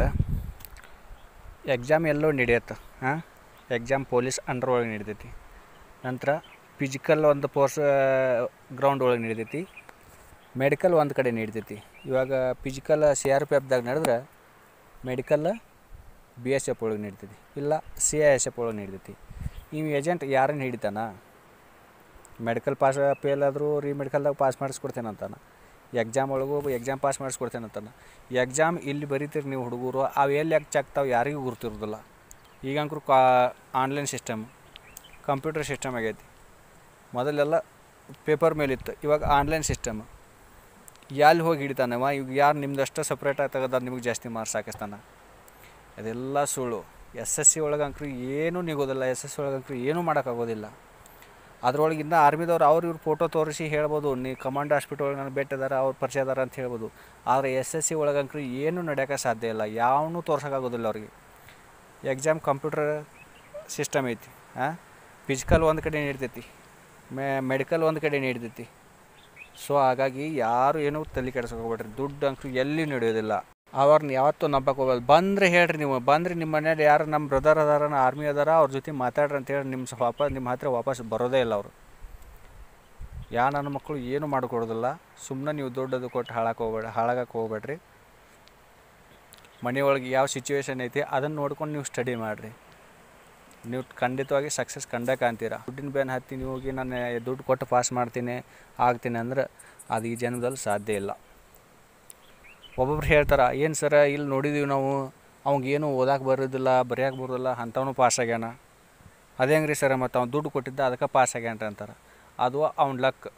ಎಕ್ಸಾಮ್ ಎಲ್ಲೋ ನಡೆಯುತ್ತೆ ಹಾಂ ಎಕ್ಸಾಮ್ ಪೊಲೀಸ್ ಅಂಡರ್ ಒಳಗೆ ನಡಿತೈತಿ ನಂತರ ಫಿಸಿಕಲ್ ಒಂದು ಪೋರ್ಸ್ ಗ್ರೌಂಡ್ ಒಳಗೆ ನಡಿತೈತಿ ಮೆಡಿಕಲ್ ಒಂದು ಕಡೆ ನಡಿತೈತಿ ಇವಾಗ ಫಿಸಿಕಲ್ ಸಿ ಆರ್ ಪಿ ಎಫ್ದಾಗ ನಡೆದ್ರೆ ಮೆಡಿಕಲ್ ಬಿ ಎಸ್ ಎಫ್ ಒಳಗೆ ನಡಿತೈತಿ ಇಲ್ಲ ಸಿ ಐ ಎಸ್ ಎಫ್ ಒಳಗೆ ನಡಿತೈತಿ ಇವು ಏಜೆಂಟ್ ಯಾರನ್ನು ಹಿಡಿತಾನ ಮೆಡಿಕಲ್ ಪಾಸ್ ಫೇಲ್ ಆದರೂ ರೀ ಮೆಡಿಕಲ್ದಾಗ ಪಾಸ್ ಮಾಡಿಸ್ಕೊಡ್ತೇನೆ ಅಂತಾನೆ ಎಕ್ಸಾಮ್ ಒಳಗೂ ಎಕ್ಸಾಮ್ ಪಾಸ್ ಮಾಡಿಸ್ಕೊಡ್ತೇನೆ ಅಂತಾನೆ ಎಕ್ಸಾಮ್ ಇಲ್ಲಿ ಬರೀತೀರಿ ನೀವು ಹುಡುಗರು ಅವು ಎಲ್ಲಿ ಯಾಕೆ ಚೆಕ್ತಾವೆ ಯಾರಿಗೂ ಗುರ್ತಿರೋದಿಲ್ಲ ಈಗ ಅಂಕರು ಕಾ ಆನ್ಲೈನ್ ಸಿಸ್ಟಮ್ ಕಂಪ್ಯೂಟರ್ ಸಿಸ್ಟಮ್ ಆಗೈತಿ ಮೊದಲೆಲ್ಲ ಪೇಪರ್ ಮೇಲಿತ್ತು ಇವಾಗ ಆನ್ಲೈನ್ ಸಿಸ್ಟಮ್ ಎಲ್ಲಿ ಹೋಗಿ ಹಿಡಿತಾನವ ಈಗ ಯಾರು ನಿಮ್ದಷ್ಟು ಸಪ್ರೇಟಾಗಿ ತೆಗೆದ ನಿಮಗೆ ಜಾಸ್ತಿ ಮಾರ್ಕ್ಸ್ ಹಾಕಿಸ್ತಾನೆ ಅದೆಲ್ಲ ಸುಳ್ಳು ಎಸ್ ಎಸ್ ಸಿ ಒಳಗೆ ಅಂಕರು ಏನೂ ನಿಗೋದಿಲ್ಲ ಎಸ್ ಎಸ್ ಸಿ ಒಳಗೆ ಅಂಕರು ಏನೂ ಮಾಡೋಕ್ಕಾಗೋದಿಲ್ಲ ಅದ್ರೊಳಗಿಂದ ಆರ್ಮಿದವ್ರು ಅವ್ರು ಇವ್ರು ಫೋಟೋ ತೋರಿಸಿ ಹೇಳ್ಬೋದು ನೀ ಕಮಾಂಡ್ ಹಾಸ್ಪಿಟಲ್ ಒಳಗೆ ನಾನು ಬೆಟ್ಟಿದಾರ ಅವ್ರು ಪರಿಚಯ ಅದಾರ ಅಂತ ಹೇಳ್ಬೋದು ಆದರೆ ಎಸ್ ಎಸ್ ಸಿ ಒಳಗೆ ಅಂಕರು ಏನೂ ನಡೆಯೋಕೆ ಸಾಧ್ಯ ಇಲ್ಲ ಯಾವನ್ನೂ ತೋರ್ಸೋಕ್ಕಾಗೋದಿಲ್ಲ ಅವ್ರಿಗೆ ಎಕ್ಸಾಮ್ ಕಂಪ್ಯೂಟರ್ ಸಿಸ್ಟಮ್ ಐತಿ ಹಾಂ ಫಿಸಿಕಲ್ ಒಂದು ಕಡೆ ನೀಡ್ತೈತಿ ಮೆ ಮೆಡಿಕಲ್ ಒಂದು ಕಡೆ ನೀಡ್ತೈತಿ ಸೊ ಹಾಗಾಗಿ ಯಾರು ಏನೂ ತಲೆ ಕೆಡಿಸ್ಕೋಬೇಡ್ರಿ ದುಡ್ಡು ಅಂಕರು ಎಲ್ಲಿ ನಡೆಯೋದಿಲ್ಲ ಅವ್ರನ್ನ ಯಾವತ್ತೂ ನಂಬಕ್ಕೆ ಹೋಗೋದು ಬಂದರೆ ಹೇಳ್ರಿ ನೀವು ಬಂದರೆ ನಿಮ್ಮ ಮನೇಲಿ ಯಾರು ನಮ್ಮ ಬ್ರದರ್ ಅದಾರ ಆರ್ಮಿ ಅದಾರ ಅವ್ರ ಜೊತೆ ಮಾತಾಡ್ರಿ ಅಂತೇಳಿ ನಿಮ್ಮ ಸ ವಾಪಸ್ ನಿಮ್ಮ ಹತ್ರ ವಾಪಸ್ ಬರೋದೇ ಇಲ್ಲ ಅವರು ಯಾ ನನ್ನ ಮಕ್ಕಳು ಏನು ಮಾಡಿಕೊಡೋದಿಲ್ಲ ಸುಮ್ಮನೆ ನೀವು ದುಡ್ಡದು ಕೊಟ್ಟು ಹಾಳಕ್ಕೆ ಹೋಗ್ಬೇಡ ಹಾಳಾಗಕ್ಕೆ ಹೋಗ್ಬೇಡ್ರಿ ಮನೆಯೊಳಗೆ ಯಾವ ಸಿಚುವೇಶನ್ ಐತಿ ಅದನ್ನು ನೋಡ್ಕೊಂಡು ನೀವು ಸ್ಟಡಿ ಮಾಡಿರಿ ನೀವು ಖಂಡಿತವಾಗಿ ಸಕ್ಸಸ್ ಕಂಡೇ ಕಾಣ್ತೀರ ದುಡ್ಡಿನ ಬೇನ್ ಹತ್ತಿ ನೀವು ಹೋಗಿ ನಾನು ದುಡ್ಡು ಕೊಟ್ಟು ಪಾಸ್ ಮಾಡ್ತೀನಿ ಆಗ್ತೀನಿ ಅಂದ್ರೆ ಅದು ಈ ಜನ್ಮದಲ್ಲಿ ಸಾಧ್ಯ ಇಲ್ಲ ಒಬ್ಬೊಬ್ರು ಹೇಳ್ತಾರೆ ಏನು ಸರ ಇಲ್ಲಿ ನೋಡಿದ್ದೀವಿ ನಾವು ಅವಂಗೇನು ಓದಕ್ಕೆ ಬರೋದಿಲ್ಲ ಬರೆಯೋಕೆ ಬರೋದಿಲ್ಲ ಅಂಥವನು ಪಾಸ್ ಆಗ್ಯಾನ ಅದೇ ಹೆಂಗೆ ರೀ ಸರ ಮತ್ತು ಅವ್ನು ದುಡ್ಡು ಕೊಟ್ಟಿದ್ದ ಅದಕ್ಕೆ ಪಾಸ್ ಆಗ್ಯಾನ್ರಿ ಅಂತಾರೆ ಅದು ಅವ್ನ ಲಕ್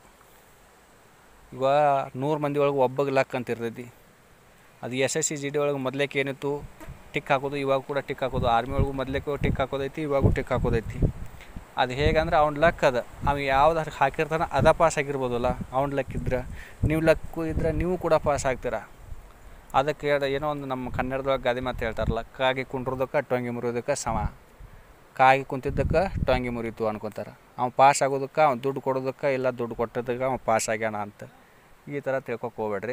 ಈಗ ನೂರು ಮಂದಿ ಒಳಗೆ ಒಬ್ಬಗೆ ಲಕ್ ಅಂತ ಇರ್ತೈತಿ ಅದು S S C G D ಒಳಗೆ ಮೊದಲೇಕೆ ಏನಿತ್ತು ಟಿಕ್ ಹಾಕೋದು ಇವಾಗ ಕೂಡ ಟಿಕ್ ಹಾಕೋದು ಆರ್ಮಿ ಒಳಗೂ ಮೊದಲೇಕೆ ಟಿಕ್ ಹಾಕೋದೈತಿ ಇವಾಗೂ ಟಿಕ್ ಹಾಕೋದೈತಿ ಅದು ಹೇಗಂದ್ರೆ ಅವ್ನ ಲಕ್ ಅದ ಅವ ಯಾವ್ದು ಹಾಕಿರ್ತಾನೆ ಅದ ಪಾಸ್ ಆಗಿರ್ಬೋದಲ್ಲ ಅವ್ನ ಲಕ್ ಇದ್ರೆ ನೀವು ಲಕ್ಕು ಇದ್ರೆ ನೀವು ಕೂಡ ಪಾಸ್ ಆಗ್ತೀರ ಅದಕ್ಕೆ ಹೇಳ್ದ ಏನೋ ಒಂದು ನಮ್ಮ ಕನ್ನಡದೊಳಗೆ ಗಾದೆ ಮಾತು ಹೇಳ್ತಾರಲ್ಲ ಕಾಗಿ ಕುಂಡ್ರದಕ್ಕೆ ಟೊಂಗಿ ಮುರಿಯೋದಕ್ಕೆ ಸಮ ಕಾಗಿ ಕುಂತಿದ್ದಕ್ಕೆ ಟೊಂಗಿ ಮುರಿತು ಅನ್ಕೊತಾರೆ ಅವ್ನು ಪಾಸ್ ಆಗೋದಕ್ಕೆ ಅವ್ನು ದುಡ್ಡು ಕೊಡೋದಕ್ಕೆ ಇಲ್ಲ ದುಡ್ಡು ಕೊಟ್ಟದಕ್ಕೆ ಅವ್ನು ಪಾಸ್ ಆಗ್ಯಾನ ಅಂತ ಈ ಥರ ತಿಳ್ಕೊಕ್ಕೆ ಹೋಗ್ಬೇಡ್ರಿ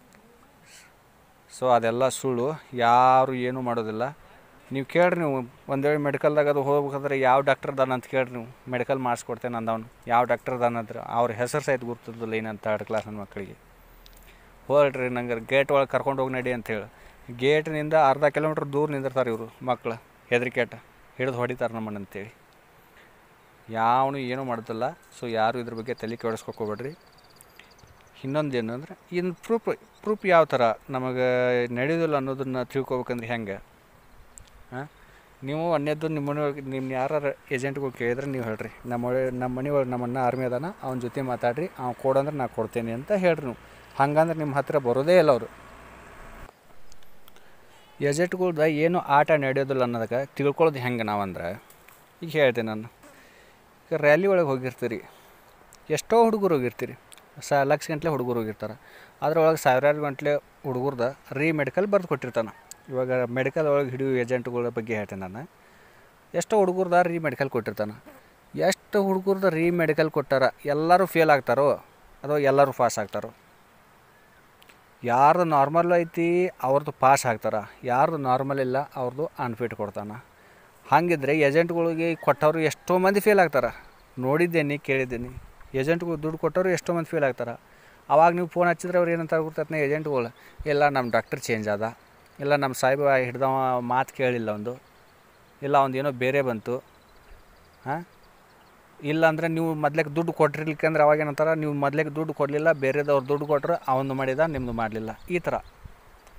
ಸೊ ಅದೆಲ್ಲ ಸುಳ್ಳು ಯಾರು ಏನೂ ಮಾಡೋದಿಲ್ಲ ನೀವು ಕೇಳ್ರಿ ನೀವು ಒಂದು ವೇಳೆ ಮೆಡಿಕಲ್ದಾಗ ಅದು ಹೋಗ್ಬೇಕಾದ್ರೆ ಯಾವ ಡಾಕ್ಟರ್ ದಾನ ಅಂತ ಕೇಳ್ರಿ ನೀವು ಮೆಡಿಕಲ್ ಮಾಡಿಸ್ಕೊಡ್ತೇನೆ ಅಂದವನು ಯಾವ ಡಾಕ್ಟರ್ ದಾನ ಅಂದ್ರೆ ಅವ್ರ ಹೆಸರು ಸಹಿತ ಗುರ್ತದಿಲ್ಲ ಏನಂತ ಥರ್ಡ್ ಕ್ಲಾಸ್ ನನ್ನ ಮಕ್ಕಳಿಗೆ ಹೋಗ್ರಿ ನಂಗೆ ಗೇಟ್ ಒಳಗೆ ಕರ್ಕೊಂಡು ಹೋಗಿ ನಡಿ ಅಂತೇಳಿ ಗೇಟ್ನಿಂದ ಅರ್ಧ ಕಿಲೋಮೀಟ್ರ್ ದೂರ ನಿಂದಿರ್ತಾರೆ ಇವರು ಮಕ್ಳು ಹೆದರಿಕೆಟ ಹಿಡಿದು ಹೊಡಿತಾರೆ ನಮ್ಮನ್ನು ಅಂತೇಳಿ ಯಾವನು ಏನೂ ಮಾಡೋದಿಲ್ಲ ಸೊ ಯಾರು ಇದ್ರ ಬಗ್ಗೆ ತಲೆ ಕೆಡಿಸ್ಕೊಕೋಬೇಡ್ರಿ ಇನ್ನೊಂದು ಏನಂದ್ರೆ ಇನ್ನು ಪ್ರೂಫ್ ಪ್ರೂಫ್ ಯಾವ ಥರ ನಮಗೆ ನಡೆಯೋದಿಲ್ಲ ಅನ್ನೋದನ್ನು ತಿಳ್ಕೊಬೇಕಂದ್ರೆ ಹೆಂಗೆ ಹಾಂ ನೀವು ಅನ್ನದ್ದು ನಿಮ್ಮ ಮನೆಯೊಳಗೆ ನಿಮ್ಮ ಯಾರು ಏಜೆಂಟ್ಗಳು ಕೇಳಿದ್ರೆ ನೀವು ಹೇಳ್ರಿ ನಮ್ಮ ಒಳ್ಳೆ ನಮ್ಮ ಮನೆಯೊಳಗೆ ನಮ್ಮನ್ನ ಆರ್ಮಿ ಅದಾನ ಅವ್ನ ಜೊತೆ ಮಾತಾಡ್ರಿ ಅವ್ನು ಕೊಡಂದ್ರೆ ನಾ ಕೊಡ್ತೇನೆ ಅಂತ ಹೇಳ್ರಿ ನೀವು ಹಂಗಂದ್ರೆ ನಿಮ್ಮ ಹತ್ರ ಬರೋದೇ ಇಲ್ಲ ಅವರು ಏಜೆಂಟ್ಗಳ್ದ ಏನು ಆಟ ನಡೆಯೋದಿಲ್ಲ ಅನ್ನೋದಕ್ಕೆ ತಿಳ್ಕೊಳ್ಳೋದು ಹೆಂಗೆ ನಾವಂದ್ರೆ ಈಗ ಹೇಳ್ದೆ ನಾನು ಈಗ ರ್ಯಾಲಿ ಒಳಗೆ ಹೋಗಿರ್ತೀರಿ ಎಷ್ಟೋ ಹುಡುಗರು ಹೋಗಿರ್ತೀರಿ ಸ ಲಕ್ಷ ಗಂಟ್ಲೆ ಹುಡುಗರು ಹೋಗಿರ್ತಾರೆ ಅದ್ರೊಳಗೆ ಸಾವಿರಾರು ಗಂಟ್ಲೆ ಹುಡುಗರ್ದ ರೀ ಮೆಡಿಕಲ್ ಬರೆದು ಕೊಟ್ಟಿರ್ತಾನೆ ಇವಾಗ ಮೆಡಿಕಲ್ ಒಳಗೆ ಹಿಡಿಯೋ ಏಜೆಂಟ್ಗಳ ಬಗ್ಗೆ ಹೇಳ್ತೇನೆ ನಾನು ಎಷ್ಟೋ ಹುಡುಗರ್ದ ರೀ ಮೆಡಿಕಲ್ ಕೊಟ್ಟಿರ್ತಾನೆ ಎಷ್ಟು ಹುಡುಗರ್ದ ರೀ ಮೆಡಿಕಲ್ ಕೊಟ್ಟಾರ ಎಲ್ಲರೂ ಫೇಲ್ ಆಗ್ತಾರೋ ಅಥವಾ ಎಲ್ಲರೂ ಪಾಸ್ ಆಗ್ತಾರೋ ಯಾರ್ದು ನಾರ್ಮಲ್ ಐತಿ ಅವ್ರದ್ದು ಪಾಸ್ ಆಗ್ತಾರೆ ಯಾರ್ದು ನಾರ್ಮಲ್ ಇಲ್ಲ ಅವ್ರದ್ದು ಅನ್ಫಿಟ್ ಕೊಡ್ತಾನೆ ಹಾಗಿದ್ರೆ ಏಜೆಂಟ್ಗಳಿಗೆ ಕೊಟ್ಟವರು ಎಷ್ಟೋ ಮಂದಿ ಫೇಲ್ ಆಗ್ತಾರೆ ನೋಡಿದ್ದೇನೆ ಕೇಳಿದ್ದೀನಿ ಏಜೆಂಟ್ಗಳು ದುಡ್ಡು ಕೊಟ್ಟವರು ಎಷ್ಟೋ ಮಂದಿ ಫೇಲ್ ಆಗ್ತಾರೆ ಅವಾಗ ನೀವು ಫೋನ್ ಹಚ್ಚಿದ್ರೆ ಅವ್ರು ಏನಂತ ಗೊತ್ತೈತೆ ಏಜೆಂಟ್ಗಳು ಇಲ್ಲ ನಮ್ಮ ಡಾಕ್ಟರ್ ಚೇಂಜ್ ಆದ ಇಲ್ಲ ನಮ್ಮ ಸಾಹೇಬ ಹಿಡ್ದವ ಮಾತು ಕೇಳಿಲ್ಲ ಒಂದು ಇಲ್ಲ ಒಂದು ಏನೋ ಬೇರೆ ಬಂತು ಹಾಂ ಇಲ್ಲ ಅಂದರೆ ನೀವು ಮೊದ್ಲಿಗೆ ದುಡ್ಡು ಕೊಟ್ಟಿರ್ಲಿಕ್ಕಂದ್ರೆ ಅವಾಗ ಏನಂತಾರೆ ನೀವು ಮೊದ್ಲಿಗೆ ದುಡ್ಡು ಕೊಡಲಿಲ್ಲ ಬೇರೆದವ್ರು ದುಡ್ಡು ಕೊಟ್ಟರು ಅವನು ಮಾಡಿದ ನಿಮ್ಮದು ಮಾಡಲಿಲ್ಲ ಈ ಥರ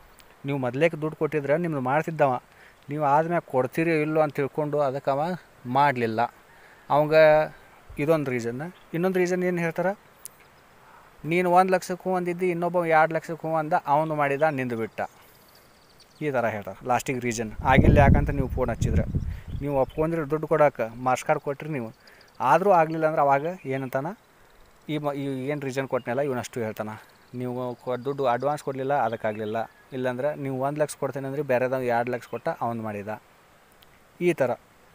ನೀವು ಮೊದಲೇಕೆ ದುಡ್ಡು ಕೊಟ್ಟಿದ್ರೆ ನಿಮ್ದು ಮಾಡ್ತಿದ್ದವ ನೀವು ಆದ್ಮೇಲೆ ಕೊಡ್ತೀರಿ ಇಲ್ಲೋ ಅಂತ ತಿಳ್ಕೊಂಡು ಅದಕ್ಕೆ ಅವ ಮಾಡಲಿಲ್ಲ ಅವಂಗ ಇದೊಂದು ರೀಸನ್ ಇನ್ನೊಂದು ರೀಸನ್ ಏನು ಹೇಳ್ತಾರೆ ನೀನು ಒಂದು ಲಕ್ಷಕ್ಕೆ ಹೂ ಅಂದಿದ್ದು ಇನ್ನೊಬ್ಬ ಎರಡು ಲಕ್ಷಕ್ಕೆ ಹೂ ಅಂದ ಅವನು ಮಾಡಿದ ನಿಂದು ಬಿಟ್ಟ ಈ ಥರ ಹೇಳ್ತಾರೆ ಲಾಸ್ಟಿಗೆ ರೀಸನ್ ಆಗಿಲ್ಲ ಯಾಕಂತ ನೀವು ಫೋನ್ ಹಚ್ಚಿದ್ರೆ ನೀವು ಒಪ್ಕೊಂಡ್ರೆ ದುಡ್ಡು ಕೊಡೋಕೆ ಮಾರ್ಕ್ಸ್ ಕಾರ್ಡ್ ಕೊಟ್ರಿ ನೀವು ಆದರೂ ಆಗಲಿಲ್ಲ ಅಂದ್ರೆ ಅವಾಗ ಏನಂತಾನ ಈ ಮ ಈ ಏನು ರೀಸನ್ ಕೊಟ್ಟನಲ್ಲ ಇವನಷ್ಟು ಹೇಳ್ತಾನೆ ನೀವು ಕೊ- ದುಡ್ಡು ಅಡ್ವಾನ್ಸ್ ಕೊಡಲಿಲ್ಲ ಅದಕ್ಕಾಗಲಿಲ್ಲ ಇಲ್ಲಾಂದ್ರೆ ನೀವು ಒಂದು ಲಕ್ಷ ಕೊಡ್ತೇನೆ ಅಂದ್ರೆ ಬೇರೆದವ್ ಎರಡು ಲಕ್ಷ ಕೊಟ್ಟ ಅವನು ಮಾಡಿದ ಈ ಥರ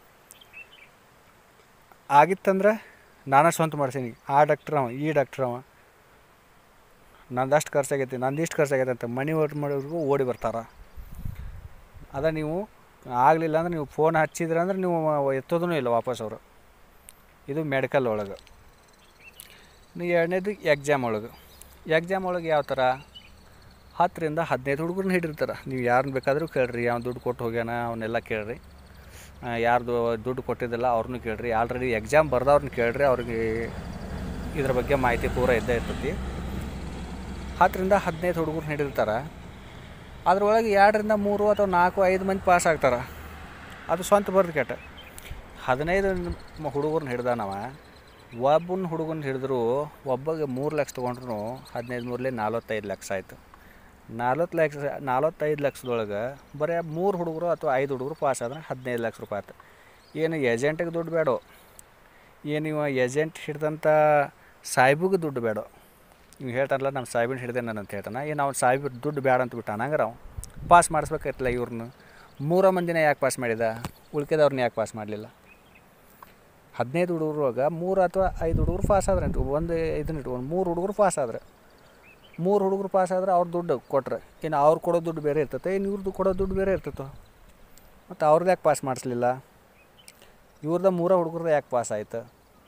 ಆಗಿತ್ತಂದ್ರೆ ನಾನೇ ಸ್ವಂತ ಮಾಡ್ಸೀನಿ ಆ ಡಾಕ್ಟ್ರ್ ಅವ ಈ ಡಾಕ್ಟ್ರ್ ಅವ ನಂದಷ್ಟು ಖರ್ಚಾಗೈತಿ ನಂದು ಇಷ್ಟು ಖರ್ಚಾಗೈತೆ ಅಂತ ಮನಿ ಓಟ್ ಮಾಡೋರಿಗೂ ಓಡಿ ಬರ್ತಾರೆ ಅದ ನೀವು ಆಗಲಿಲ್ಲ ಅಂದ್ರೆ ನೀವು ಫೋನ್ ಹಚ್ಚಿದ್ರೆ ಅಂದ್ರೆ ನೀವು ಎತ್ತೋದೂ ಇಲ್ಲ ವಾಪಸ್ ಅವರು ಇದು ಮೆಡಿಕಲ್ ಒಳಗೆ ಇನ್ನು ಎರಡನೇದು ಎಕ್ಸಾಮ್ ಒಳಗೆ ಎಕ್ಸಾಮ್ ಒಳಗೆ ಯಾವ ಥರ ಹತ್ತರಿಂದ ಹದಿನೈದು ಹುಡುಗರನ್ನ ಹಿಡಿರ್ತಾರೆ ನೀವು ಯಾರನ್ನ ಬೇಕಾದರೂ ಕೇಳ್ರಿ ಅವ್ನು ದುಡ್ಡು ಕೊಟ್ಟು ಹೋಗ್ಯಾನ ಅವನ್ನೆಲ್ಲ ಕೇಳ್ರಿ ಆ, ಯಾರ್ದು ದುಡ್ಡು ಕೊಟ್ಟಿದ್ದಿಲ್ಲ ಅವ್ರನ್ನೂ ಕೇಳ್ರಿ ಆಲ್ರೆಡಿ ಎಕ್ಸಾಮ್ ಬರ್ದವ್ರನ್ನ ಕೇಳ್ರಿ ಅವ್ರಿಗೆ ಇದ್ರ ಬಗ್ಗೆ ಮಾಹಿತಿ ಪೂರ ಇದ್ದೇ ಇರ್ತೈತಿ ಹತ್ತರಿಂದ ಹದಿನೈದು ಹುಡುಗರನ್ನ ಹಿಡಿದಿರ್ತಾರೆ ಅದ್ರೊಳಗೆ ಎರಡರಿಂದ ಮೂರು ಅಥವಾ ನಾಲ್ಕು ಐದು ಮಂದಿ ಪಾಸ್ ಆಗ್ತಾರೆ ಅದು ಸ್ವಂತ ಬರ್ದು ಕೆಟ್ಟ ಹದಿನೈದು ಹುಡುಗರನ್ನ ಹಿಡ್ದಾನವ ಒಬ್ಬನ ಹುಡುಗನ ಹಿಡಿದ್ರು ಒಬ್ಬಗೆ ಮೂರು ಲಕ್ಷ ತೊಗೊಂಡ್ರು ಹದಿನೈದು ಮೂರಲೆ ನಲ್ವತ್ತೈದು ಲಕ್ಷ ಆಯಿತು ನಲ್ವತ್ತು ಲಕ್ಷ ನಲ್ವತ್ತೈದು ಲಕ್ಷದೊಳಗೆ ಬರೀ ಮೂರು ಹುಡುಗರು ಅಥವಾ ಐದು ಹುಡುಗರು ಪಾಸ್ ಆದ್ರೆ ಹದಿನೈದು ಲಕ್ಷ ರೂಪಾಯಿ ಆಯ್ತು ಏನು ಏಜೆಂಟಿಗೆ ದುಡ್ಡು ಬೇಡ ಏನು ಇವ ಏಜೆಂಟ್ ಹಿಡ್ದಂಥ ಸಾಹೇಬಿಗೆ ದುಡ್ಡು ಬೇಡ ನೀವು ಹೇಳ್ತಾರಲ್ಲ ನಮ್ಮ ಸಾಹೇಬಿನ ಹಿಡ್ದೆ ನಾನು ಅಂತ ಹೇಳ್ತಾನೆ ಏನು ಅವ್ನು ಸಾಹೇಬ್ ದುಡ್ಡು ಬೇಡ ಅಂತ ಬಿಟ್ಟಾನ ಹಂಗಾರ ಅವ ಪಾಸ್ ಮಾಡಿಸ್ಬೇಕಾಯ್ತಲ್ಲ ಇವ್ರನ್ನ ಮೂರ ಮಂದಿನ ಯಾಕೆ ಪಾಸ್ ಮಾಡಿದ ಉಳ್ಕೆದವ್ರನ್ನ ಯಾಕೆ ಪಾಸ್ ಮಾಡಲಿಲ್ಲ ಹದಿನೈದು ಹುಡುಗರೊಳಗೆ ಮೂರು ಅಥವಾ ಐದು ಹುಡುಗರು ಪಾಸ್ ಆದ್ರೆ ಅಂತ ಒಂದು ಇದನ್ನ ಇಟ್ಕೊಂಡು ಮೂರು ಹುಡುಗರು ಪಾಸ್ ಆದ್ರೆ ಮೂರು ಹುಡುಗರು ಪಾಸ್ ಆದ್ರೆ ಅವ್ರ ದುಡ್ಡು ಕೊಟ್ರೆ ಇನ್ನು ಅವ್ರು ಕೊಡೋ ದುಡ್ಡು ಬೇರೆ ಇರ್ತೈತೆ ಇನ್ನು ಇವ್ರದ್ದು ಕೊಡೋ ದುಡ್ಡು ಬೇರೆ ಇರ್ತೈತೆ ಮತ್ತು ಅವ್ರದ್ದು ಯಾಕೆ ಪಾಸ್ ಮಾಡಿಸ್ಲಿಲ್ಲ ಇವ್ರದ ಮೂರ ಹುಡುಗರ್ದು ಯಾಕೆ ಪಾಸ್ ಆಯ್ತು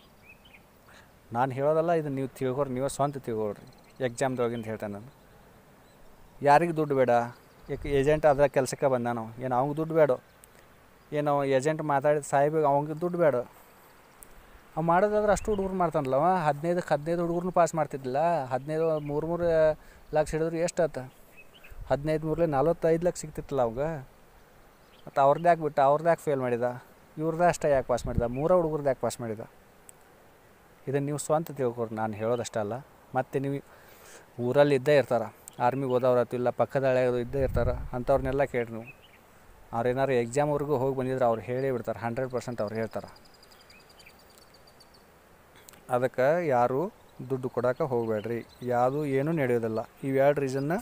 ನಾನು ಹೇಳೋದಲ್ಲ ಇದು ನೀವು ತಿಳ್ಕೊರಿ ನೀವೇ ಸ್ವಂತ ತಿಳ್ಕೊಳ್ರಿ ಎಕ್ಸಾಮ್ದೊಳಗಿಂದ ಹೇಳ್ತೇನೆ ನಾನು ಯಾರಿಗೆ ದುಡ್ಡು ಬೇಡ ಯಾಕೆ ಏಜೆಂಟ್ ಅದ್ರ ಕೆಲಸಕ್ಕೆ ಬಂದಾನವ ಏನು ಅವ್ಗೆ ದುಡ್ಡು ಬೇಡ ಏನು ಏಜೆಂಟ್ ಮಾತಾಡಿದ ಸಾಹೇಬಿಗೆ ಅವ್ಗೆ ದುಡ್ಡು ಬೇಡ ಅವ್ ಮಾಡೋದಾದ್ರೆ ಅಷ್ಟು ಹುಡುಗರು ಮಾಡ್ತಾನಲ್ಲ ಅವ ಹದಿನೈದಕ್ಕೆ ಹದಿನೈದು ಹುಡುಗರನ್ನ ಪಾಸ್ ಮಾಡ್ತಿದ್ದಿಲ್ಲ ಹದಿನೈದು ಮೂರು ಮೂರು ಲಕ್ಷ ಹಿಡಿದ್ರೆ ಎಷ್ಟು ಆತ ಹದಿನೈದು ಮೂರಲೆ ನಲ್ವತ್ತೈದು ಲಕ್ಷ ಸಿಗ್ತಿತ್ತಲ್ಲ ಅವಾಗ ಮತ್ತು ಅವ್ರದ್ದು ಯಾಕೆ ಬಿಟ್ಟ ಅವ್ರದ್ದು ಯಾಕೆ ಫೇಲ್ ಮಾಡಿದ ಇವ್ರದ್ದು ಅಷ್ಟೇ ಯಾಕೆ ಪಾಸ್ ಮಾಡಿದ ಮೂರ ಹುಡುಗರ್ದು ಯಾಕೆ ಪಾಸ್ ಮಾಡಿದ ಇದನ್ನು ನೀವು ಸ್ವಂತ ತಿಳ್ಕೊರಿ ನಾನು ಹೇಳೋದಷ್ಟೇ ಅಲ್ಲ ಮತ್ತು ನೀವು ಊರಲ್ಲಿ ಇದ್ದೇ ಇರ್ತಾರೆ ಆರ್ಮಿಗೆ ಹೋದವ್ರಾತು ಇಲ್ಲ ಪಕ್ಕದ ಹಳೆಯವರು ಇದ್ದೇ ಇರ್ತಾರೆ ಅಂಥವ್ರನ್ನೆಲ್ಲ ಕೇಳ್ರಿ ನೀವು ಅವ್ರು ಏನಾರು ಎಕ್ಸಾಮ್ವರೆಗೂ ಹೋಗಿ ಬಂದಿದ್ರೆ ಅವ್ರು ಹೇಳೇ ಬಿಡ್ತಾರೆ ಹಂಡ್ರೆಡ್ ಪರ್ಸೆಂಟ್ ಅವ್ರು ಹೇಳ್ತಾರೆ ಅದಕ್ಕೆ ಯಾರು ದುಡ್ಡು ಕೊಡೋಕೆ ಹೋಗಬೇಡ್ರಿ ಯಾವುದು ಏನೂ ನಡೆಯೋದಿಲ್ಲ ಇವೆರಡು ರೀಸನ್ನ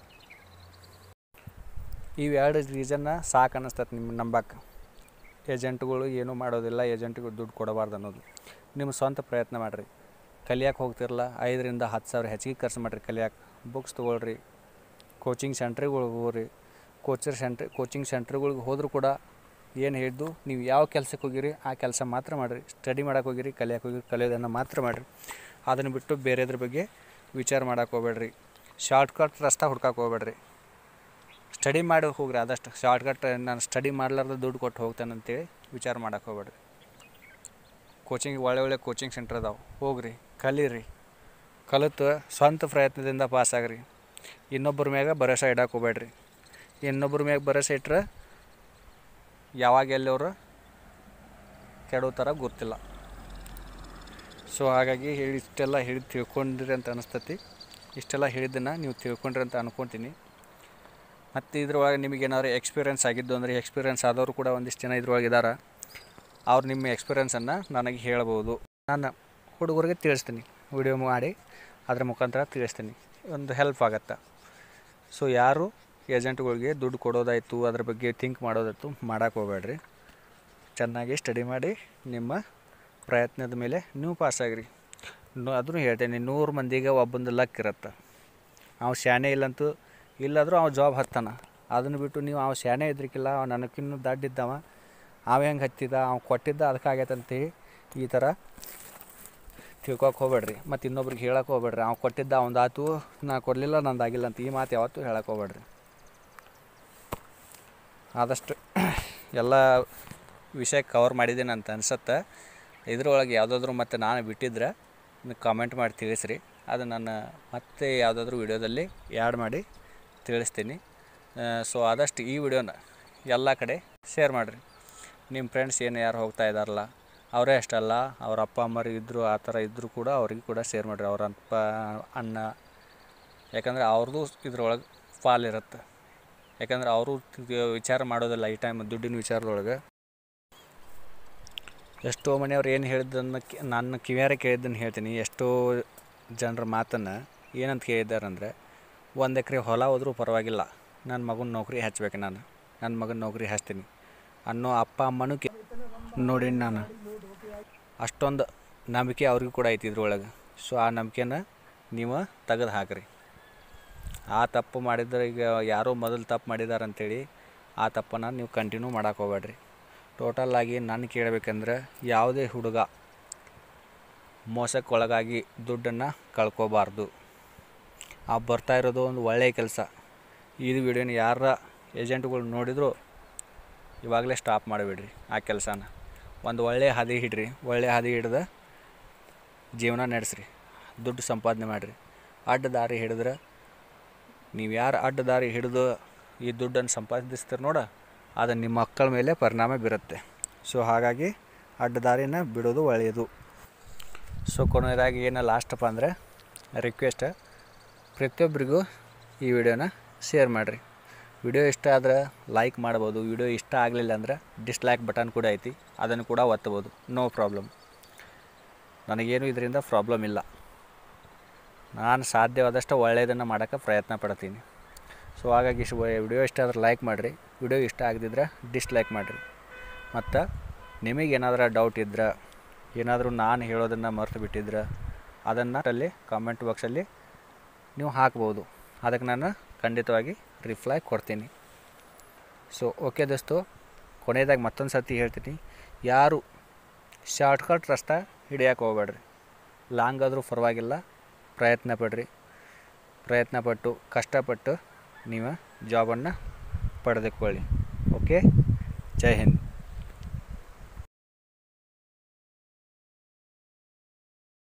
ಇವೆರಡು ರೀಸನ್ನ ಸಾಕು ಅನ್ನಿಸ್ತೈತೆ ನಿಮ್ಮ ನಂಬಕ್ಕೆ ಏಜೆಂಟ್ಗಳು ಏನೂ ಮಾಡೋದಿಲ್ಲ ಏಜೆಂಟ್ಗಳು ದುಡ್ಡು ಕೊಡಬಾರ್ದು ಅನ್ನೋದು ನಿಮ್ಮ ಸ್ವಂತ ಪ್ರಯತ್ನ ಮಾಡಿರಿ ಕಲಿಯಕ್ಕೆ ಹೋಗ್ತಿರಲ್ಲ ಐದರಿಂದ ಹತ್ತು ಸಾವಿರ ಹೆಚ್ಚಿಗೆ ಖರ್ಚು ಮಾಡಿರಿ ಕಲಿಯಕ್ಕೆ ಬುಕ್ಸ್ ತೊಗೊಳ್ರಿ ಕೋಚಿಂಗ್ ಸೆಂಟ್ರಿಗಳಿಗೆ ಹೋಗ್ರಿ ಕೋಚರ್ ಸೆಂಟ್ರ್ ಕೋಚಿಂಗ್ ಸೆಂಟ್ರ್ಗಳಿಗೆ ಹೋದರೂ ಕೂಡ ಏನು ಹೇಳಿದ್ದು ನೀವು ಯಾವ ಕೆಲಸಕ್ಕೆ ಹೋಗಿರಿ ಆ ಕೆಲಸ ಮಾತ್ರ ಮಾಡಿರಿ ಸ್ಟಡಿ ಮಾಡಕ್ಕೆ ಹೋಗಿರಿ ಕಲಿಯಕ್ಕೆ ಹೋಗಿರಿ ಕಲಿಯೋದನ್ನು ಮಾತ್ರ ಮಾಡಿರಿ ಅದನ್ನು ಬಿಟ್ಟು ಬೇರೆದ್ರ ಬಗ್ಗೆ ವಿಚಾರ ಮಾಡಕ್ಕೆ ಹೋಗ್ಬೇಡ್ರಿ ಶಾರ್ಟ್ಕಟ್ ರಸ್ತೆ ಹುಡ್ಕಕ್ಕೆ ಹೋಗ್ಬೇಡ್ರಿ ಸ್ಟಡಿ ಮಾಡಿ ಹೋಗ್ರಿ ಆದಷ್ಟು ಶಾರ್ಟ್ಕಟ್ ನಾನು ಸ್ಟಡಿ ಮಾಡ್ಲಾರ್ದ ದುಡ್ಡು ಕೊಟ್ಟು ಹೋಗ್ತೇನೆ ಅಂತೇಳಿ ವಿಚಾರ ಮಾಡಕ್ಕೆ ಹೋಗ್ಬೇಡ್ರಿ ಕೋಚಿಂಗ್ ಒಳ್ಳೆ ಒಳ್ಳೆ ಕೋಚಿಂಗ್ ಸೆಂಟ್ರ್ ಅದಾವೆ ಹೋಗ್ರಿ ಕಲೀರಿ ಕಲಿತು ಸ್ವಂತ ಪ್ರಯತ್ನದಿಂದ ಪಾಸ್ ಆಗ್ರಿ ಇನ್ನೊಬ್ಬರ ಮ್ಯಾಗ ಭರೋಸೆ ಇಡಕ್ಕೆ ಹೋಗ್ಬೇಡ್ರಿ ಇನ್ನೊಬ್ಬರ ಮ್ಯಾಗ ಭರೋಸೆ ಇಟ್ರೆ ಯಾವಾಗ ಎಲ್ಲವರು ಕೆಡೋ ಥರ ಗೊತ್ತಿಲ್ಲ ಸೊ ಹಾಗಾಗಿ ಹೇಳಿ ಇಷ್ಟೆಲ್ಲ ಹೇಳಿ ತಿಳ್ಕೊಂಡಿರಿ ಅಂತ ಅನಿಸ್ತತಿ ಇಷ್ಟೆಲ್ಲ ಹೇಳಿದ್ದನ್ನು ನೀವು ತಿಳ್ಕೊಂಡ್ರಿ ಅಂತ ಅನ್ಕೊತೀನಿ ಮತ್ತು ಇದ್ರೊಳಗೆ ನಿಮಗೆ ಏನಾದ್ರು ಎಕ್ಸ್ಪೀರಿಯನ್ಸ್ ಆಗಿದ್ದು ಅಂದರೆ ಎಕ್ಸ್ಪೀರಿಯನ್ಸ್ ಆದವರು ಕೂಡ ಒಂದಿಷ್ಟು ಜನ ಇದ್ರೊಳಗೆ ಇದ್ದಾರೆ ಅವ್ರು ನಿಮ್ಮ ಎಕ್ಸ್ಪೀರಿಯನ್ಸನ್ನು ನನಗೆ ಹೇಳ್ಬೋದು ನಾನು ಹುಡುಗರಿಗೆ ತಿಳಿಸ್ತೀನಿ ವಿಡಿಯೋ ಮಾಡಿ ಅದ್ರ ಮುಖಾಂತರ ತಿಳಿಸ್ತೀನಿ ಒಂದು ಹೆಲ್ಪ್ ಆಗತ್ತೆ ಸೊ ಯಾರು ಏಜೆಂಟ್ಗಳಿಗೆ ದುಡ್ಡು ಕೊಡೋದಾಯಿತು ಅದ್ರ ಬಗ್ಗೆ ಥಿಂಕ್ ಮಾಡೋದಾಯ್ತು ಮಾಡೋಕೆ ಹೋಗ್ಬೇಡ್ರಿ ಚೆನ್ನಾಗಿ ಸ್ಟಡಿ ಮಾಡಿ ನಿಮ್ಮ ಪ್ರಯತ್ನದ ಮೇಲೆ ನೀವು ಪಾಸ್ ಆಗಿರಿ ಅದನ್ನು ಹೇಳ್ತೇನೆ ನೂರು ಮಂದಿಗೆ ಒಬ್ಬಂದು ಲಕ್ ಇರುತ್ತೆ ಅವ ಶಾನೆ ಇಲ್ಲಂತೂ ಇಲ್ಲಾದರೂ ಅವ ಜಾಬ್ ಹತ್ತಾನ ಅದನ್ನು ಬಿಟ್ಟು ನೀವು ಅವ ಶಾನೆ ಇದ್ರಿಕಿಲ್ಲ ಅವ ನನಗಿನ್ನೂ ದಡ್ಡಿದ್ದವ ಅವ ಹೆಂಗೆ ಹತ್ತಿದ ಅವ ಕೊಟ್ಟಿದ್ದ ಅದಕ್ಕೆ ಆಗೈತಂತೇಳಿ ಈ ಥರ ತಿಳ್ಕೊಕ್ಕೆ ಹೋಗ್ಬೇಡ್ರಿ ಮತ್ತು ಇನ್ನೊಬ್ರಿಗೆ ಹೇಳಕ್ಕೆ ಹೋಗ್ಬೇಡ್ರಿ ಅವ ಕೊಟ್ಟಿದ್ದ ಅವ್ನ್ದು ಆತು ನಾ ಕೊಡಲಿಲ್ಲ ನಂದು ಆಗಿಲ್ಲ ಅಂತ ಈ ಮಾತು ಯಾವತ್ತೂ ಹೇಳಕ್ಕೆ ಹೋಗ್ಬೇಡ್ರಿ ಆದಷ್ಟು ಎಲ್ಲ ವಿಷಯ ಕವರ್ ಮಾಡಿದ್ದೀನಿ ಅಂತ ಅನ್ಸತ್ತೆ ಇದ್ರೊಳಗೆ ಯಾವುದಾದ್ರೂ ಮತ್ತು ನಾನು ಬಿಟ್ಟಿದ್ರೆ ಕಾಮೆಂಟ್ ಮಾಡಿ ತಿಳಿಸ್ರಿ ಅದು ನಾನು ಮತ್ತೆ ಯಾವುದಾದ್ರೂ ವಿಡಿಯೋದಲ್ಲಿ ಆ್ಯಡ್ ಮಾಡಿ ತಿಳಿಸ್ತೀನಿ ಸೊ ಆದಷ್ಟು ಈ ವಿಡಿಯೋನ ಎಲ್ಲ ಕಡೆ ಶೇರ್ ಮಾಡಿರಿ ನಿಮ್ಮ ಫ್ರೆಂಡ್ಸ್ ಏನು ಯಾರು ಹೋಗ್ತಾ ಇದ್ದಾರಲ್ಲ ಅವರೇ ಅಷ್ಟಲ್ಲ ಅವ್ರ ಅಪ್ಪ ಅಮ್ಮರು ಇದ್ದರು ಆ ಥರ ಇದ್ದರೂ ಕೂಡ ಅವ್ರಿಗೆ ಕೂಡ ಶೇರ್ ಮಾಡಿರಿ ಅವ್ರ ಅಪ್ಪ ಅಣ್ಣ ಯಾಕಂದರೆ ಅವ್ರದ್ದು ಇದ್ರೊಳಗೆ ಪಾಲಿರುತ್ತೆ ಯಾಕಂದ್ರೆ ಅವರು ವಿಚಾರ ಮಾಡೋದಿಲ್ಲ ಈ ಟೈಮ್ ದುಡ್ಡಿನ ವಿಚಾರದೊಳಗೆ ಎಷ್ಟೋ ಮನೆಯವ್ರು ಏನು ಹೇಳಿದ್ದನ್ನು ಕೇ- ನನ್ನ ಕಿವಿಯಾರ ಕೇಳಿದ್ದನ್ನು ಹೇಳ್ತೀನಿ ಎಷ್ಟೋ ಜನರ ಮಾತನ್ನು ಏನಂತ ಕೇಳಿದ್ದಾರೆ ಅಂದರೆ ಒಂದು ಎಕರೆ ಹೊಲ ಹೋದ್ರೂ ಪರವಾಗಿಲ್ಲ ನನ್ನ ಮಗನ ನೌಕರಿ ಹಚ್ಬೇಕು ನಾನು ನನ್ನ ಮಗನ ನೌಕರಿ ಹಚ್ತೀನಿ ಅನ್ನೋ ಅಪ್ಪ ಅಮ್ಮನೂ ಕೇ ನೋಡಿ ನಾನು ಅಷ್ಟೊಂದು ನಂಬಿಕೆ ಅವ್ರಿಗೂ ಕೂಡ ಐತಿ ಇದ್ರೊಳಗೆ ಸೊ ಆ ನಂಬಿಕೆನ ನೀವು ತೆಗೆದು ಹಾಕ್ರಿ ಆ ತಪ್ಪು ಮಾಡಿದ್ರೆ ಈಗ ಯಾರೋ ಮೊದಲು ತಪ್ಪು ಮಾಡಿದಾರೆ ಅಂಥೇಳಿ ಆ ತಪ್ಪನ್ನು ನೀವು ಕಂಟಿನ್ಯೂ ಮಾಡೋಕೆ ಹೋಗ್ಬೇಡ್ರಿ ಟೋಟಲ್ಲಾಗಿ ನಾನು ಕೇಳಬೇಕಂದ್ರೆ ಯಾವುದೇ ಹುಡುಗ ಮೋಸಕ್ಕೆ ಒಳಗಾಗಿ ದುಡ್ಡನ್ನು ಕಳ್ಕೊಬಾರ್ದು ಆ ಬರ್ತಾ ಇರೋದು ಒಂದು ಒಳ್ಳೆಯ ಕೆಲಸ ಇದು ವಿಡಿಯೋನ ಯಾರ ಏಜೆಂಟ್ಗಳು ನೋಡಿದ್ರು ಇವಾಗಲೇ ಸ್ಟಾಪ್ ಮಾಡಿಬಿಡ್ರಿ ಆ ಕೆಲಸನ ಒಂದು ಒಳ್ಳೆಯ ಹಾದಿ ಹಿಡ್ರಿ ಒಳ್ಳೆಯ ಹಾದಿ ಹಿಡ್ದು ಜೀವನ ನಡೆಸ್ರಿ ದುಡ್ಡು ಸಂಪಾದನೆ ಮಾಡಿರಿ ಅಡ್ಡ ದಾರಿ ಹಿಡಿದ್ರೆ ನೀವು ಯಾರು ಅಡ್ಡ ದಾರಿ ಹಿಡಿದು ಈ ದುಡ್ಡನ್ನು ಸಂಪಾದಿಸ್ತೀರಿ ನೋಡ ಅದು ನಿಮ್ಮ ಮಕ್ಕಳ ಮೇಲೆ ಪರಿಣಾಮ ಬೀರುತ್ತೆ ಸೊ ಹಾಗಾಗಿ ಅಡ್ಡ ದಾರಿನ ಬಿಡೋದು ಒಳ್ಳೆಯದು ಸೊ ಕೊನೆಯದಾಗಿ ಏನು ಲಾಸ್ಟಪ್ಪ ಅಂದರೆ ರಿಕ್ವೆಸ್ಟ್ ಪ್ರತಿಯೊಬ್ಬರಿಗೂ ಈ ವಿಡಿಯೋನ ಶೇರ್ ಮಾಡಿರಿ ವಿಡಿಯೋ ಇಷ್ಟ ಆದ್ರೆ ಲೈಕ್ ಮಾಡ್ಬೋದು ವಿಡಿಯೋ ಇಷ್ಟ ಆಗಲಿಲ್ಲ ಅಂದ್ರೆ ಡಿಸ್ಲೈಕ್ ಬಟನ್ ಕೂಡ ಐತಿ ಅದನ್ನು ಕೂಡ ಒತ್ತಬೋದು ನೋ ಪ್ರಾಬ್ಲಮ್ ನನಗೇನು ಇದರಿಂದ ಪ್ರಾಬ್ಲಮ್ ಇಲ್ಲ ನಾನು ಸಾಧ್ಯವಾದಷ್ಟು ಒಳ್ಳೆಯದನ್ನು ಮಾಡೋಕ್ಕೆ ಪ್ರಯತ್ನ ಪಡ್ತೀನಿ ಸೊ ಹಾಗಾಗಿ ಇಷ್ಟು ವಿಡಿಯೋ ಇಷ್ಟ ಆದ್ರೆ ಲೈಕ್ ಮಾಡಿರಿ ವಿಡಿಯೋ ಇಷ್ಟ ಆಗದಿದ್ರೆ ಡಿಸ್ಲೈಕ್ ಮಾಡಿರಿ ಮತ್ತು ನಿಮಗೇನಾದ್ರೂ ಡೌಟ್ ಇದ್ರೆ ಏನಾದರೂ ನಾನು ಹೇಳೋದನ್ನು ಮರೆತು ಬಿಟ್ಟಿದ್ರೆ ಅದನ್ನು ಅಲ್ಲಿ ಕಾಮೆಂಟ್ ಬಾಕ್ಸಲ್ಲಿ ನೀವು ಹಾಕ್ಬೋದು ಅದಕ್ಕೆ ನಾನು ಖಂಡಿತವಾಗಿ ರಿಪ್ಲೈ ಕೊಡ್ತೀನಿ ಸೊ ಓಕೆ ದೋಸ್ತು ಕೊನೆಯದಾಗಿ ಮತ್ತೊಂದು ಸರ್ತಿ ಹೇಳ್ತೀನಿ ಯಾರು ಶಾರ್ಟ್ಕಟ್ ರಸ್ತೆ ಹಿಡಿಯೋಕೆ ಹೋಗ್ಬೇಡ್ರಿ ಲಾಂಗ್ ಆದರೂ ಪರವಾಗಿಲ್ಲ ಪ್ರಯತ್ನ ಪಡ್ರಿ ಪ್ರಯತ್ನ ಪಟ್ಟು ಕಷ್ಟಪಟ್ಟು ನೀವು ಜಾಬನ್ನು ಪಡೆದುಕೊಳ್ಳಿ ಓಕೆ ಜೈ ಹಿಂದ್